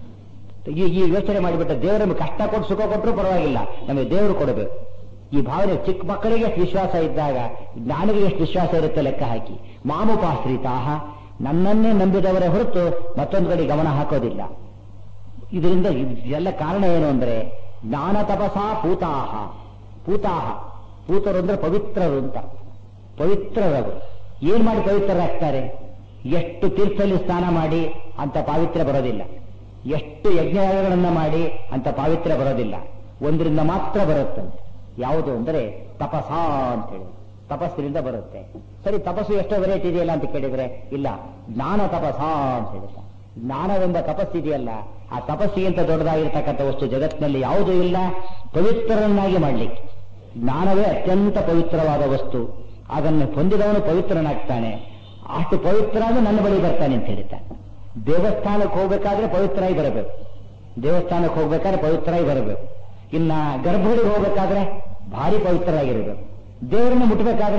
ಈ ಈ ಯೋಚನೆ ಮಾಡಿಬಿಟ್ಟ ದೇವರು ನಮಗೆ ಕಷ್ಟ ಕೊಟ್ಟು ಸುಖ ಕೊಟ್ಟರು ಪರವಾಗಿಲ್ಲ ನಮಗೆ ದೇವರು ಕೊಡಬೇಕು ಈ ಭಾವನೆ ಚಿಕ್ಕ ಮಕ್ಕಳಿಗೆ ಎಷ್ಟು ವಿಶ್ವಾಸ ಇದ್ದಾಗ ಜ್ಞಾನಿಗೆ ಎಷ್ಟು ವಿಶ್ವಾಸ ಇರುತ್ತೆ ಲೆಕ್ಕ ಹಾಕಿ ಮಾಮುಪಾಶ್ರಿತಾಹ ನನ್ನನ್ನೇ ನಂಬಿದವರೇ ಹೊರತು ಮತ್ತೊಂದು ಕಡೆ ಗಮನ ಹಾಕೋದಿಲ್ಲ ಇದರಿಂದ ಇದೆಲ್ಲ ಕಾರಣ ಏನು ಅಂದ್ರೆ ಜ್ಞಾನ ತಪಸಾ ಪೂತಾಹ ಪೂತಾಹ ಪೂತರು ಅಂದ್ರೆ ಪವಿತ್ರರು ಅಂತ ಪವಿತ್ರರವರು ಏನ್ ಮಾಡಿ ಪವಿತ್ರರಾಗ್ತಾರೆ ಎಷ್ಟು ತೀರ್ಥದಲ್ಲಿ ಸ್ನಾನ ಮಾಡಿ ಅಂತ ಪಾವಿತ್ರ್ಯ ಬರೋದಿಲ್ಲ ಎಷ್ಟು ಯಜ್ಞಗಳನ್ನ ಮಾಡಿ ಅಂತ ಪಾವಿತ್ರ್ಯ ಬರೋದಿಲ್ಲ ಒಂದರಿಂದ ಮಾತ್ರ ಬರುತ್ತಂತೆ ಯಾವುದು ಅಂದ್ರೆ ತಪಸ ಅಂತ ಹೇಳಿ ತಪಸ್ಸಿನಿಂದ ಬರುತ್ತೆ ಸರಿ ತಪಸ್ಸು ಎಷ್ಟೋ ವೆರೈಟಿ ಇದೆಯಲ್ಲ ಅಂತ ಕೇಳಿದ್ರೆ ಇಲ್ಲ ಜ್ಞಾನ ತಪಸ ಅಂತ ಹೇಳಿದ ಜ್ಞಾನವೆಂಬ ತಪಸ್ಸಿದೆಯಲ್ಲ ಆ ತಪಸ್ಸಿಗಿಂತ ದೊಡ್ಡದಾಗಿರ್ತಕ್ಕಂಥ ವಸ್ತು ಜಗತ್ತಿನಲ್ಲಿ ಯಾವುದೂ ಇಲ್ಲ ಪವಿತ್ರರನ್ನಾಗಿ ಮಾಡ್ಲಿಕ್ಕೆ ಜ್ಞಾನವೇ ಅತ್ಯಂತ ಪವಿತ್ರವಾದ ವಸ್ತು ಅದನ್ನು ಹೊಂದಿದವನು ಪವಿತ್ರನಾಗ್ತಾನೆ ಅಷ್ಟು ಪವಿತ್ರ ಅಂದ್ರೆ ನನ್ನ ಬಳಿ ಬರ್ತಾನೆ ಅಂತ ಹೇಳ್ತಾನೆ ದೇವಸ್ಥಾನಕ್ಕೆ ಹೋಗ್ಬೇಕಾದ್ರೆ ಪವಿತ್ರವಾಗಿ ಬರಬೇಕು ದೇವಸ್ಥಾನಕ್ಕೆ ಹೋಗ್ಬೇಕಾದ್ರೆ ಪವಿತ್ರವಾಗಿ ಬರಬೇಕು ಇನ್ನ ಗರ್ಭಗುಡಿಗೆ ಹೋಗ್ಬೇಕಾದ್ರೆ ಭಾರಿ ಪವಿತ್ರರಾಗಿರಬೇಕು ದೇವರನ್ನ ಮುಟ್ಟಬೇಕಾದ್ರೆ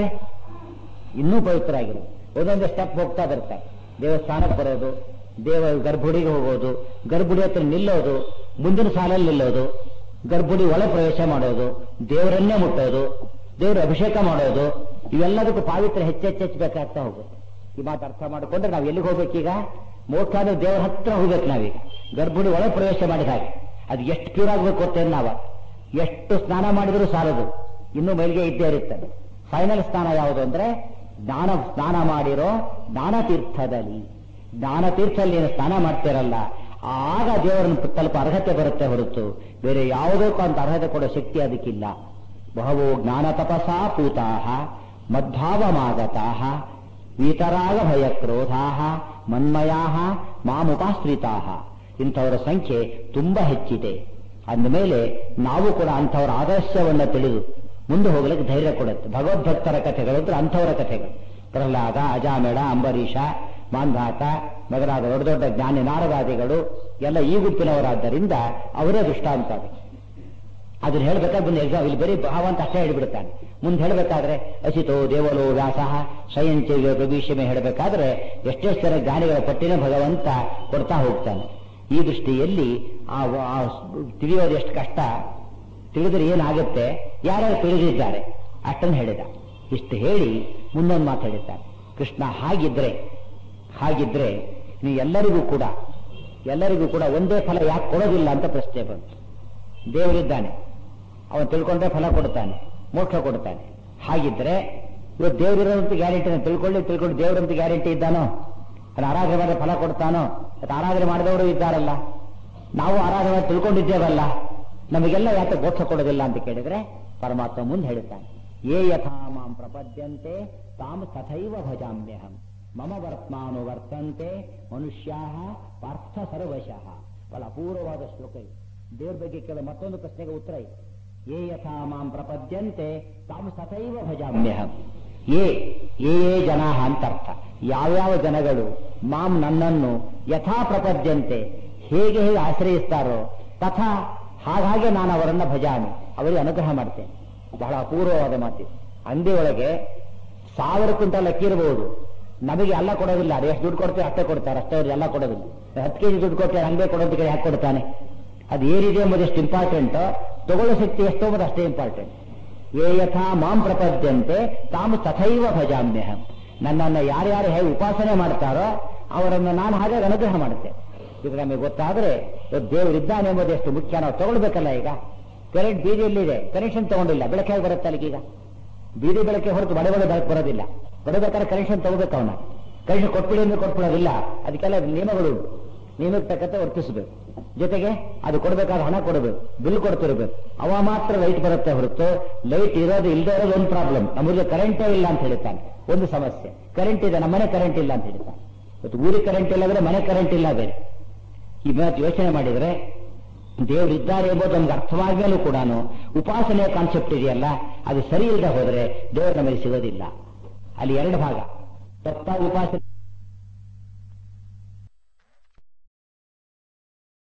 ಇನ್ನೂ ಪವಿತ್ರ ಆಗಿರೋದು ಒಂದೊಂದು ಸ್ಟೆಪ್ ಹೋಗ್ತಾ ಬರ್ತಾರೆ ದೇವಸ್ಥಾನಕ್ಕೆ ಬರೋದು ದೇವ ಗರ್ಭುಡಿಗೆ ಹೋಗೋದು ಗರ್ಭುಡಿ ಹತ್ರ ನಿಲ್ಲೋದು ಮುಂದಿನ ಸಾಲಲ್ಲಿ ನಿಲ್ಲೋದು ಗರ್ಭುಡಿ ಒಳ ಪ್ರವೇಶ ಮಾಡೋದು ದೇವರನ್ನೇ ಮುಟ್ಟೋದು ದೇವರ ಅಭಿಷೇಕ ಮಾಡೋದು ಇವೆಲ್ಲದಕ್ಕೂ ಪಾವಿತ್ರ ಹೆಚ್ಚೆಚ್ಚೆಚ್ಚಬೇಕಾಗ್ತಾ ಹೋಗುತ್ತೆ ಈ ಮಾತು ಅರ್ಥ ಮಾಡಿಕೊಂಡ್ರೆ ನಾವು ಎಲ್ಲಿಗೆ ಹೋಗ್ಬೇಕೀಗ ಮೋಕ್ಷ ಅಂದ್ರೆ ದೇವರ ಹತ್ರ ಹೋಗ್ಬೇಕು ನಾವೀಗ ಗರ್ಭುಡಿ ಒಳ ಪ್ರವೇಶ ಮಾಡಿದ ಹಾಗೆ ಅದು ಎಷ್ಟು ಪ್ಯೂರ್ ಆಗ್ಬೇಕು ಅಂತೇನು ನಾವ ಎಷ್ಟು ಸ್ನಾನ ಮಾಡಿದರೂ ಸಾಲದು ಇನ್ನೂ ಮೈಲಿಗೆ ಇದ್ದೇ ಇರುತ್ತದೆ ಫೈನಲ್ ಸ್ನಾನ ಯಾವುದು ಅಂದ್ರೆ ಜ್ಞಾನ ಸ್ನಾನ ಮಾಡಿರೋ ಜ್ಞಾನ ತೀರ್ಥದಲ್ಲಿ ಜ್ಞಾನ ತೀರ್ಥದಲ್ಲಿ ಏನು ಸ್ನಾನ ಮಾಡ್ತಿರಲ್ಲ ಆಗ ದೇವರನ್ನು ತಲುಪ ಅರ್ಹತೆ ಬರುತ್ತೆ ಹೊರತು ಬೇರೆ ಯಾವುದಕ್ಕೂ ಅಂತ ಅರ್ಹತೆ ಕೊಡೋ ಶಕ್ತಿ ಅದಕ್ಕಿಲ್ಲ ಬಹವೋ ಜ್ಞಾನ ತಪಸಾ ಪೂತಾಹ ಮದ್ಭಾವಮಾಗತಾಹ ವೀತರಾಗ ಭಯ ಕ್ರೋಧಾಹ ಮನ್ಮಯಾಹ ಮಾಮುಪಾಶ್ರಿತಾಹ ಇಂಥವರ ಸಂಖ್ಯೆ ತುಂಬಾ ಹೆಚ್ಚಿದೆ ಅಂದಮೇಲೆ ನಾವು ಕೂಡ ಅಂಥವರ ಆದರ್ಶವನ್ನ ತಿಳಿದು ಮುಂದೆ ಹೋಗ್ಲಿಕ್ಕೆ ಧೈರ್ಯ ಕೊಡುತ್ತೆ ಭಗವದ್ಭಕ್ತರ ಕಥೆಗಳು ಅಂದ್ರೆ ಅಂಥವರ ಕಥೆಗಳು ಪ್ರಹ್ಲಾದ ಅಜಾಮೇಳ ಅಂಬರೀಷ ಮಾಂಧಾತ ಮೊದಲಾದ ದೊಡ್ಡ ದೊಡ್ಡ ಜ್ಞಾನಿ ನಾರದಾದಿಗಳು ಎಲ್ಲ ಈ ಗುಂಪಿನವರಾದ್ದರಿಂದ ಅವರೇ ದೃಷ್ಟಾಂತ ಅದು ಅದನ್ನ ಹೇಳ್ಬೇಕಾದ್ರೆ ಮುಂದೆ ಎಕ್ಸಾಮ್ ಇಲ್ಲಿ ಬರೀ ಭಾವ ಅಂತ ಅಷ್ಟೇ ಹೇಳ್ಬಿಡ್ತಾನೆ ಮುಂದೆ ಹೇಳ್ಬೇಕಾದ್ರೆ ಅಸಿತೋ ದೇವಲೋ ವ್ಯಾಸ ಸ್ವಯಂಚ ಪ್ರಭೀಷಮೆ ಹೇಳಬೇಕಾದ್ರೆ ಎಷ್ಟೆಷ್ಟು ಜನ ಜ್ಞಾನಿಗಳ ಪಟ್ಟಿನ ಭಗವಂತ ಕೊಡ್ತಾ ಹೋಗ್ತಾನೆ ಈ ದೃಷ್ಟಿಯಲ್ಲಿ ಆ ಆ ತಿಳಿಯೋದು ಎಷ್ಟು ಕಷ್ಟ ತಿಳಿದ್ರೆ ಏನಾಗುತ್ತೆ ಯಾರ್ಯಾರು ತಿಳಿದಿದ್ದಾರೆ ಅಷ್ಟನ್ನು ಹೇಳಿದ ಇಷ್ಟು ಹೇಳಿ ಮುಂದೊಂದು ಮಾತು ಹೇಳಿದ್ದಾರೆ ಕೃಷ್ಣ ಹಾಗಿದ್ರೆ ಹಾಗಿದ್ರೆ ನೀವು ಎಲ್ಲರಿಗೂ ಕೂಡ ಎಲ್ಲರಿಗೂ ಕೂಡ ಒಂದೇ ಫಲ ಯಾಕೆ ಕೊಡೋದಿಲ್ಲ ಅಂತ ಪ್ರಶ್ನೆ ಬಂತು ದೇವರಿದ್ದಾನೆ ಅವನು ತಿಳ್ಕೊಂಡ್ರೆ ಫಲ ಕೊಡ್ತಾನೆ ಮೋಕ್ಷ ಕೊಡ್ತಾನೆ ಹಾಗಿದ್ರೆ ಇವತ್ತು ದೇವರಿರೋಂತ ಗ್ಯಾರಂಟಿ ತಿಳ್ಕೊಳ್ಳಿ ತಿಳ್ಕೊಂಡು ದೇವರಂತ ಗ್ಯಾರಂಟಿ ಇದ್ದಾನೋ ಅದು ಆರಾಧನೆ ಮಾಡಿದ್ರೆ ಫಲ ಕೊಡ್ತಾನೋ ಅದು ಆರಾಧನೆ ಮಾಡಿದವರು ಇದ್ದಾರಲ್ಲ ನಾವು ಆರಾಧನೆ ಮಾಡಿ ತಿಳ್ಕೊಂಡಿದ್ದೇವಲ್ಲ ನಮಗೆಲ್ಲ ಯಾಕೆ ಮೋಕ್ಷ ಕೊಡೋದಿಲ್ಲ ಅಂತ ಕೇಳಿದ್ರೆ ಪರಮಾತ್ಮ ಮುಂದೆ ಹೇಳುತ್ತಾನೆ ಏ ಯಥಾ ಮಾಂ ಪ್ರಪದ್ಯಂತೆ ತಾಮ್ ತಥೈವ ಭಜಾಮ್ಯಹಂ ಮಮ ವರ್ತ್ಮಾನು ವರ್ತಂತೆ ಮನುಷ್ಯಾ ಪಾರ್ಥ ಸರ್ವಶಃ ಬಹಳ ಅಪೂರ್ವವಾದ ಶ್ಲೋಕ ಇದು ದೇವ್ರ ಬಗ್ಗೆ ಕೇಳೋ ಮತ್ತೊಂದು ಪ್ರಶ್ನೆಗೆ ಉತ್ತರ ಇದೆ ಏ ಯಥಾ ಮಾಂ ಪ್ರಪದ್ಯಂತೆ ತಾಮ್ ಸತೈವ ಭಜಾಮ್ಯಹಂ ಏ ಏ ಏ ಜನಾ ಅಂತ ಅರ್ಥ ಯಾವ್ಯಾವ ಜನಗಳು ಮಾಂ ನನ್ನನ್ನು ಯಥಾ ಪ್ರಪದ್ಯಂತೆ ಹೇಗೆ ಹೇಗೆ ಆಶ್ರಯಿಸ್ತಾರೋ ತಥಾ ಹಾಗಾಗಿ ನಾನು ಅವರನ್ನ ಭಜಾಮಿ ಅವರಿಗೆ ಅನುಗ್ರಹ ಮಾಡ್ತೇನೆ ಬಹಳ ಅಪೂರ್ವವಾದ ಮಾತು ಅಂದಿ ಒಳಗೆ ಸಾವಿರ ಕ್ವಿಂಟಲ್ ಅಕ್ಕಿ ಇರಬಹುದು ನಮಗೆ ಎಲ್ಲ ಕೊಡೋದಿಲ್ಲ ಅದು ಎಷ್ಟು ದುಡ್ಡು ಕೊಡ್ತೇವೆ ಅಷ್ಟೇ ಕೊಡ್ತಾರೆ ಅಷ್ಟೇ ಅವ್ರಿಗೆ ಎಲ್ಲ ಕೊಡೋದಿಲ್ಲ ಹತ್ತು ಕೆಜಿ ದುಡ್ಡು ಕೊಟ್ಟರೆ ಹಂಗೆ ಕೊಡೋದಕ್ಕೆ ಯಾಕೆ ಕೊಡ್ತಾನೆ ಅದು ಏನಿದೆ ಎಂಬುದು ಎಷ್ಟು ಇಂಪಾರ್ಟೆಂಟ್ ತಗೊಳ್ಳೋ ಶಕ್ತಿ ಎಷ್ಟು ಎಂಬುದು ಅಷ್ಟೇ ಇಂಪಾರ್ಟೆಂಟ್ ಏ ಯಥಾ ಮಾಂ ಪ್ರಪದ್ಯಂತೆ ತಾವು ತಥೈವ ಭಜಾಮ್ಯಹಂ ನನ್ನನ್ನು ಯಾರ್ಯಾರು ಹೇಗೆ ಉಪಾಸನೆ ಮಾಡ್ತಾರೋ ಅವರನ್ನು ನಾನು ಹಾಗೆ ಅನುಗ್ರಹ ಮಾಡುತ್ತೆ ಇದು ನಮಗೆ ಗೊತ್ತಾದ್ರೆ ದೇವರಿದ್ದಾನೆ ಎಂಬುದು ಎಷ್ಟು ಮುಖ್ಯ ನಾವು ತಗೊಳ್ಬೇಕಲ್ಲ ಈಗ ಕರೆಂಟ್ ಬೀದಿಯಲ್ಲಿದೆ ಕನೆಕ್ಷನ್ ತಗೊಂಡಿಲ್ಲ ಬೆಳಕೆ ಹೇಗೆ ಬರುತ್ತೆ ಅಲ್ಲಿಗೀಗ ಬೀದಿ ಬೆಳಕೆ ಹೊರತು ಬಡ ಬಡ ಬೆಳಕು ಬರೋದಿಲ್ಲ ಬಡಬೇಕಾದ್ರೆ ಕನೆಕ್ಷನ್ ತಗೋಬೇಕು ಅವನ ಕನೆಕ್ಷನ್ ಕೊಟ್ಬಿಡಿ ಅಂದ್ರೆ ಕೊಟ್ಬಿಡೋದಿಲ್ಲ ಅದಕ್ಕೆಲ್ಲ ನಿಯಮಗಳು ಉಂಟು ನಿಯಮಕ್ಕೆ ತಕ್ಕಂತೆ ವರ್ತಿಸಬೇಕು ಜೊತೆಗೆ ಅದು ಕೊಡಬೇಕಾದ್ರೆ ಹಣ ಕೊಡಬೇಕು ಬಿಲ್ ಕೊಡ್ತಿರ್ಬೇಕು ಅವ ಮಾತ್ರ ಲೈಟ್ ಬರುತ್ತೆ ಹೊರತು ಲೈಟ್ ಇರೋದು ಇಲ್ಲದೆ ಇರೋದು ಒಂದು ಪ್ರಾಬ್ಲಮ್ ನಮಗೆ ಕರೆಂಟೇ ಇಲ್ಲ ಅಂತ ಹೇಳ್ತಾನೆ ಒಂದು ಸಮಸ್ಯೆ ಕರೆಂಟ್ ಇದೆ ನಮ್ಮನೆ ಕರೆಂಟ್ ಇಲ್ಲ ಅಂತ ಹೇಳ್ತಾನೆ ಇವತ್ತು ಊರಿಗೆ ಕರೆಂಟ್ ಇಲ್ಲ ಅಂದ್ರೆ ಮನೆ ಕರೆಂಟ್ ಇಲ್ಲ ಬೇರೆ ಈ ಮಾತು ಯೋಚನೆ ಮಾಡಿದರೆ ದೇವರು ಇದ್ದಾರೆ ಎಂಬುದು ನಮ್ಗೆ ಅರ್ಥವಾಗಲೂ ಕೂಡ ಉಪಾಸನೆಯ ಕಾನ್ಸೆಪ್ಟ್ ಇದೆಯಲ್ಲ ಅದು ಸರಿ ಇಲ್ಲದೆ ಹೋದರೆ ದೇವರು ನಮಗೆ ಸಿಗೋದಿಲ್ಲ ಅಲ್ಲಿ ಎರಡು ಭಾಗ ತಪ್ಪಾಗಿ ಉಪಾಸನೆ